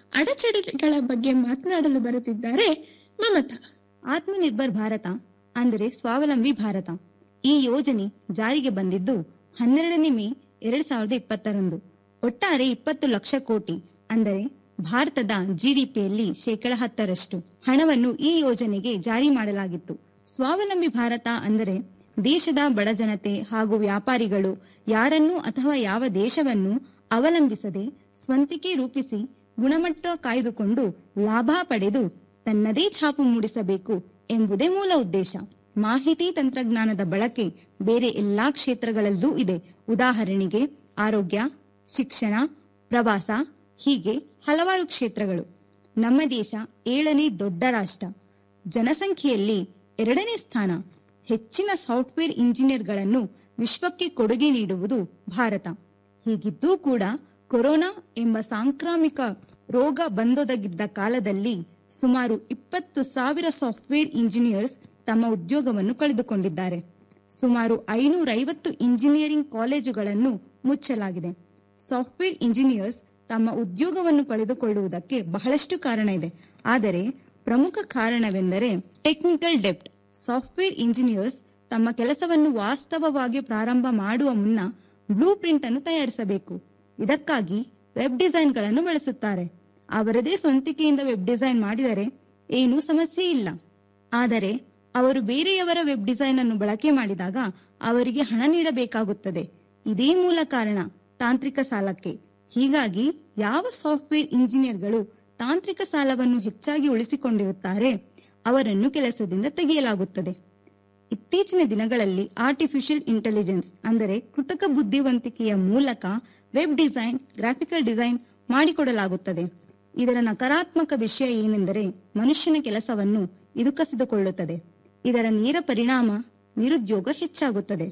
ಅಡಚಣೆಗಳ ಬಗ್ಗೆ ಮಾತನಾಡಲು ಬರುತ್ತಿದ್ದಾರೆ ಮಮತಾ ಆತ್ಮನಿರ್ಭರ್ ಭಾರತ ಅಂದರೆ ಸ್ವಾವಲಂಬಿ ಭಾರತ ಈ ಯೋಜನೆ ಜಾರಿಗೆ ಬಂದಿದ್ದು ಹನ್ನೆರಡನೇ ಮೇ ಎರಡ್ ಸಾವಿರದ ಇಪ್ಪತ್ತರಂದು ಒಟ್ಟಾರೆ ಇಪ್ಪತ್ತು ಲಕ್ಷ ಕೋಟಿ ಅಂದರೆ ಭಾರತದ ಜಿಡಿಪಿಯಲ್ಲಿ ಶೇಕಡ ಹತ್ತರಷ್ಟು ಹಣವನ್ನು ಈ ಯೋಜನೆಗೆ ಜಾರಿ ಮಾಡಲಾಗಿತ್ತು ಸ್ವಾವಲಂಬಿ ಭಾರತ ಅಂದರೆ ದೇಶದ ಬಡ ಜನತೆ ಹಾಗೂ ವ್ಯಾಪಾರಿಗಳು ಯಾರನ್ನೂ ಅಥವಾ ಯಾವ ದೇಶವನ್ನು ಅವಲಂಬಿಸದೆ ಸ್ವಂತಿಕೆ ರೂಪಿಸಿ ಗುಣಮಟ್ಟ ಕಾಯ್ದುಕೊಂಡು ಲಾಭ ಪಡೆದು ತನ್ನದೇ ಛಾಪು ಮೂಡಿಸಬೇಕು ಎಂಬುದೇ ಮೂಲ ಉದ್ದೇಶ ಮಾಹಿತಿ ತಂತ್ರಜ್ಞಾನದ ಬಳಕೆ ಬೇರೆ ಎಲ್ಲಾ ಕ್ಷೇತ್ರಗಳಲ್ಲೂ ಇದೆ ಉದಾಹರಣೆಗೆ ಆರೋಗ್ಯ ಶಿಕ್ಷಣ ಪ್ರವಾಸ ಹೀಗೆ ಹಲವಾರು ಕ್ಷೇತ್ರಗಳು ನಮ್ಮ ದೇಶ ಏಳನೇ ದೊಡ್ಡ ರಾಷ್ಟ್ರ ಜನಸಂಖ್ಯೆಯಲ್ಲಿ ಎರಡನೇ ಸ್ಥಾನ ಹೆಚ್ಚಿನ ಸಾಫ್ಟ್ವೇರ್ ಇಂಜಿನಿಯರ್ಗಳನ್ನು ವಿಶ್ವಕ್ಕೆ ಕೊಡುಗೆ ನೀಡುವುದು ಭಾರತ ಹೀಗಿದ್ದೂ ಕೂಡ ಕೊರೋನಾ ಎಂಬ ಸಾಂಕ್ರಾಮಿಕ ರೋಗ ಬಂದೊದಗಿದ್ದ ಕಾಲದಲ್ಲಿ ಸುಮಾರು ಇಪ್ಪತ್ತು ಸಾವಿರ ಸಾಫ್ಟ್ವೇರ್ ಇಂಜಿನಿಯರ್ಸ್ ತಮ್ಮ ಉದ್ಯೋಗವನ್ನು ಕಳೆದುಕೊಂಡಿದ್ದಾರೆ ಸುಮಾರು ಐನೂರ ಐವತ್ತು ಇಂಜಿನಿಯರಿಂಗ್ ಕಾಲೇಜುಗಳನ್ನು ಮುಚ್ಚಲಾಗಿದೆ ಸಾಫ್ಟ್ವೇರ್ ಇಂಜಿನಿಯರ್ಸ್ ತಮ್ಮ ಉದ್ಯೋಗವನ್ನು ಕಳೆದುಕೊಳ್ಳುವುದಕ್ಕೆ ಬಹಳಷ್ಟು ಕಾರಣ ಇದೆ ಆದರೆ ಪ್ರಮುಖ ಕಾರಣವೆಂದರೆ ಟೆಕ್ನಿಕಲ್ ಡೆಪ್ಟ್ ಸಾಫ್ಟ್ವೇರ್ ಇಂಜಿನಿಯರ್ಸ್ ತಮ್ಮ ಕೆಲಸವನ್ನು ವಾಸ್ತವವಾಗಿ ಪ್ರಾರಂಭ ಮಾಡುವ ಮುನ್ನ ಬ್ಲೂ ಪ್ರಿಂಟ್ ಅನ್ನು ತಯಾರಿಸಬೇಕು ಇದಕ್ಕಾಗಿ ವೆಬ್ ಡಿಸೈನ್ಗಳನ್ನು ಬಳಸುತ್ತಾರೆ ಅವರದೇ ಸ್ವಂತಿಕೆಯಿಂದ ವೆಬ್ ಡಿಸೈನ್ ಮಾಡಿದರೆ ಏನೂ ಸಮಸ್ಯೆ ಇಲ್ಲ ಆದರೆ ಅವರು ಬೇರೆಯವರ ವೆಬ್ ಡಿಸೈನ್ ಅನ್ನು ಬಳಕೆ ಮಾಡಿದಾಗ ಅವರಿಗೆ ಹಣ ನೀಡಬೇಕಾಗುತ್ತದೆ ಇದೇ ಮೂಲ ಕಾರಣ ತಾಂತ್ರಿಕ ಸಾಲಕ್ಕೆ ಹೀಗಾಗಿ ಯಾವ ಸಾಫ್ಟ್ವೇರ್ ಇಂಜಿನಿಯರ್ಗಳು ತಾಂತ್ರಿಕ ಸಾಲವನ್ನು ಹೆಚ್ಚಾಗಿ ಉಳಿಸಿಕೊಂಡಿರುತ್ತಾರೆ ಅವರನ್ನು ಕೆಲಸದಿಂದ ತೆಗೆಯಲಾಗುತ್ತದೆ ಇತ್ತೀಚಿನ ದಿನಗಳಲ್ಲಿ ಆರ್ಟಿಫಿಷಿಯಲ್ ಇಂಟೆಲಿಜೆನ್ಸ್ ಅಂದರೆ ಕೃತಕ ಬುದ್ಧಿವಂತಿಕೆಯ ಮೂಲಕ ವೆಬ್ ಡಿಸೈನ್ ಗ್ರಾಫಿಕಲ್ ಡಿಸೈನ್ ಮಾಡಿಕೊಡಲಾಗುತ್ತದೆ ಇದರ ನಕಾರಾತ್ಮಕ ವಿಷಯ ಏನೆಂದರೆ ಮನುಷ್ಯನ ಕೆಲಸವನ್ನು ಇದು ಕಸಿದುಕೊಳ್ಳುತ್ತದೆ ಇದರ ನೇರ ಪರಿಣಾಮ ನಿರುದ್ಯೋಗ ಹೆಚ್ಚಾಗುತ್ತದೆ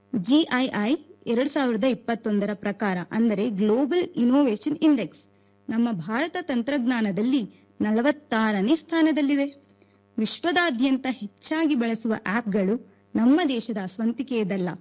ಜಿಐಐ ಎರಡ್ ಸಾವಿರದ ಇಪ್ಪತ್ತೊಂದರ ಪ್ರಕಾರ ಅಂದರೆ ಗ್ಲೋಬಲ್ ಇನೋವೇಷನ್ ಇಂಡೆಕ್ಸ್ ನಮ್ಮ ಭಾರತ ತಂತ್ರಜ್ಞಾನದಲ್ಲಿ ನಲವತ್ತಾರನೇ ಸ್ಥಾನದಲ್ಲಿದೆ ವಿಶ್ವದಾದ್ಯಂತ ಹೆಚ್ಚಾಗಿ ಬಳಸುವ ಆಪ್ಗಳು ನಮ್ಮ ದೇಶದ ಸ್ವಂತಿಕೆಯದಲ್ಲ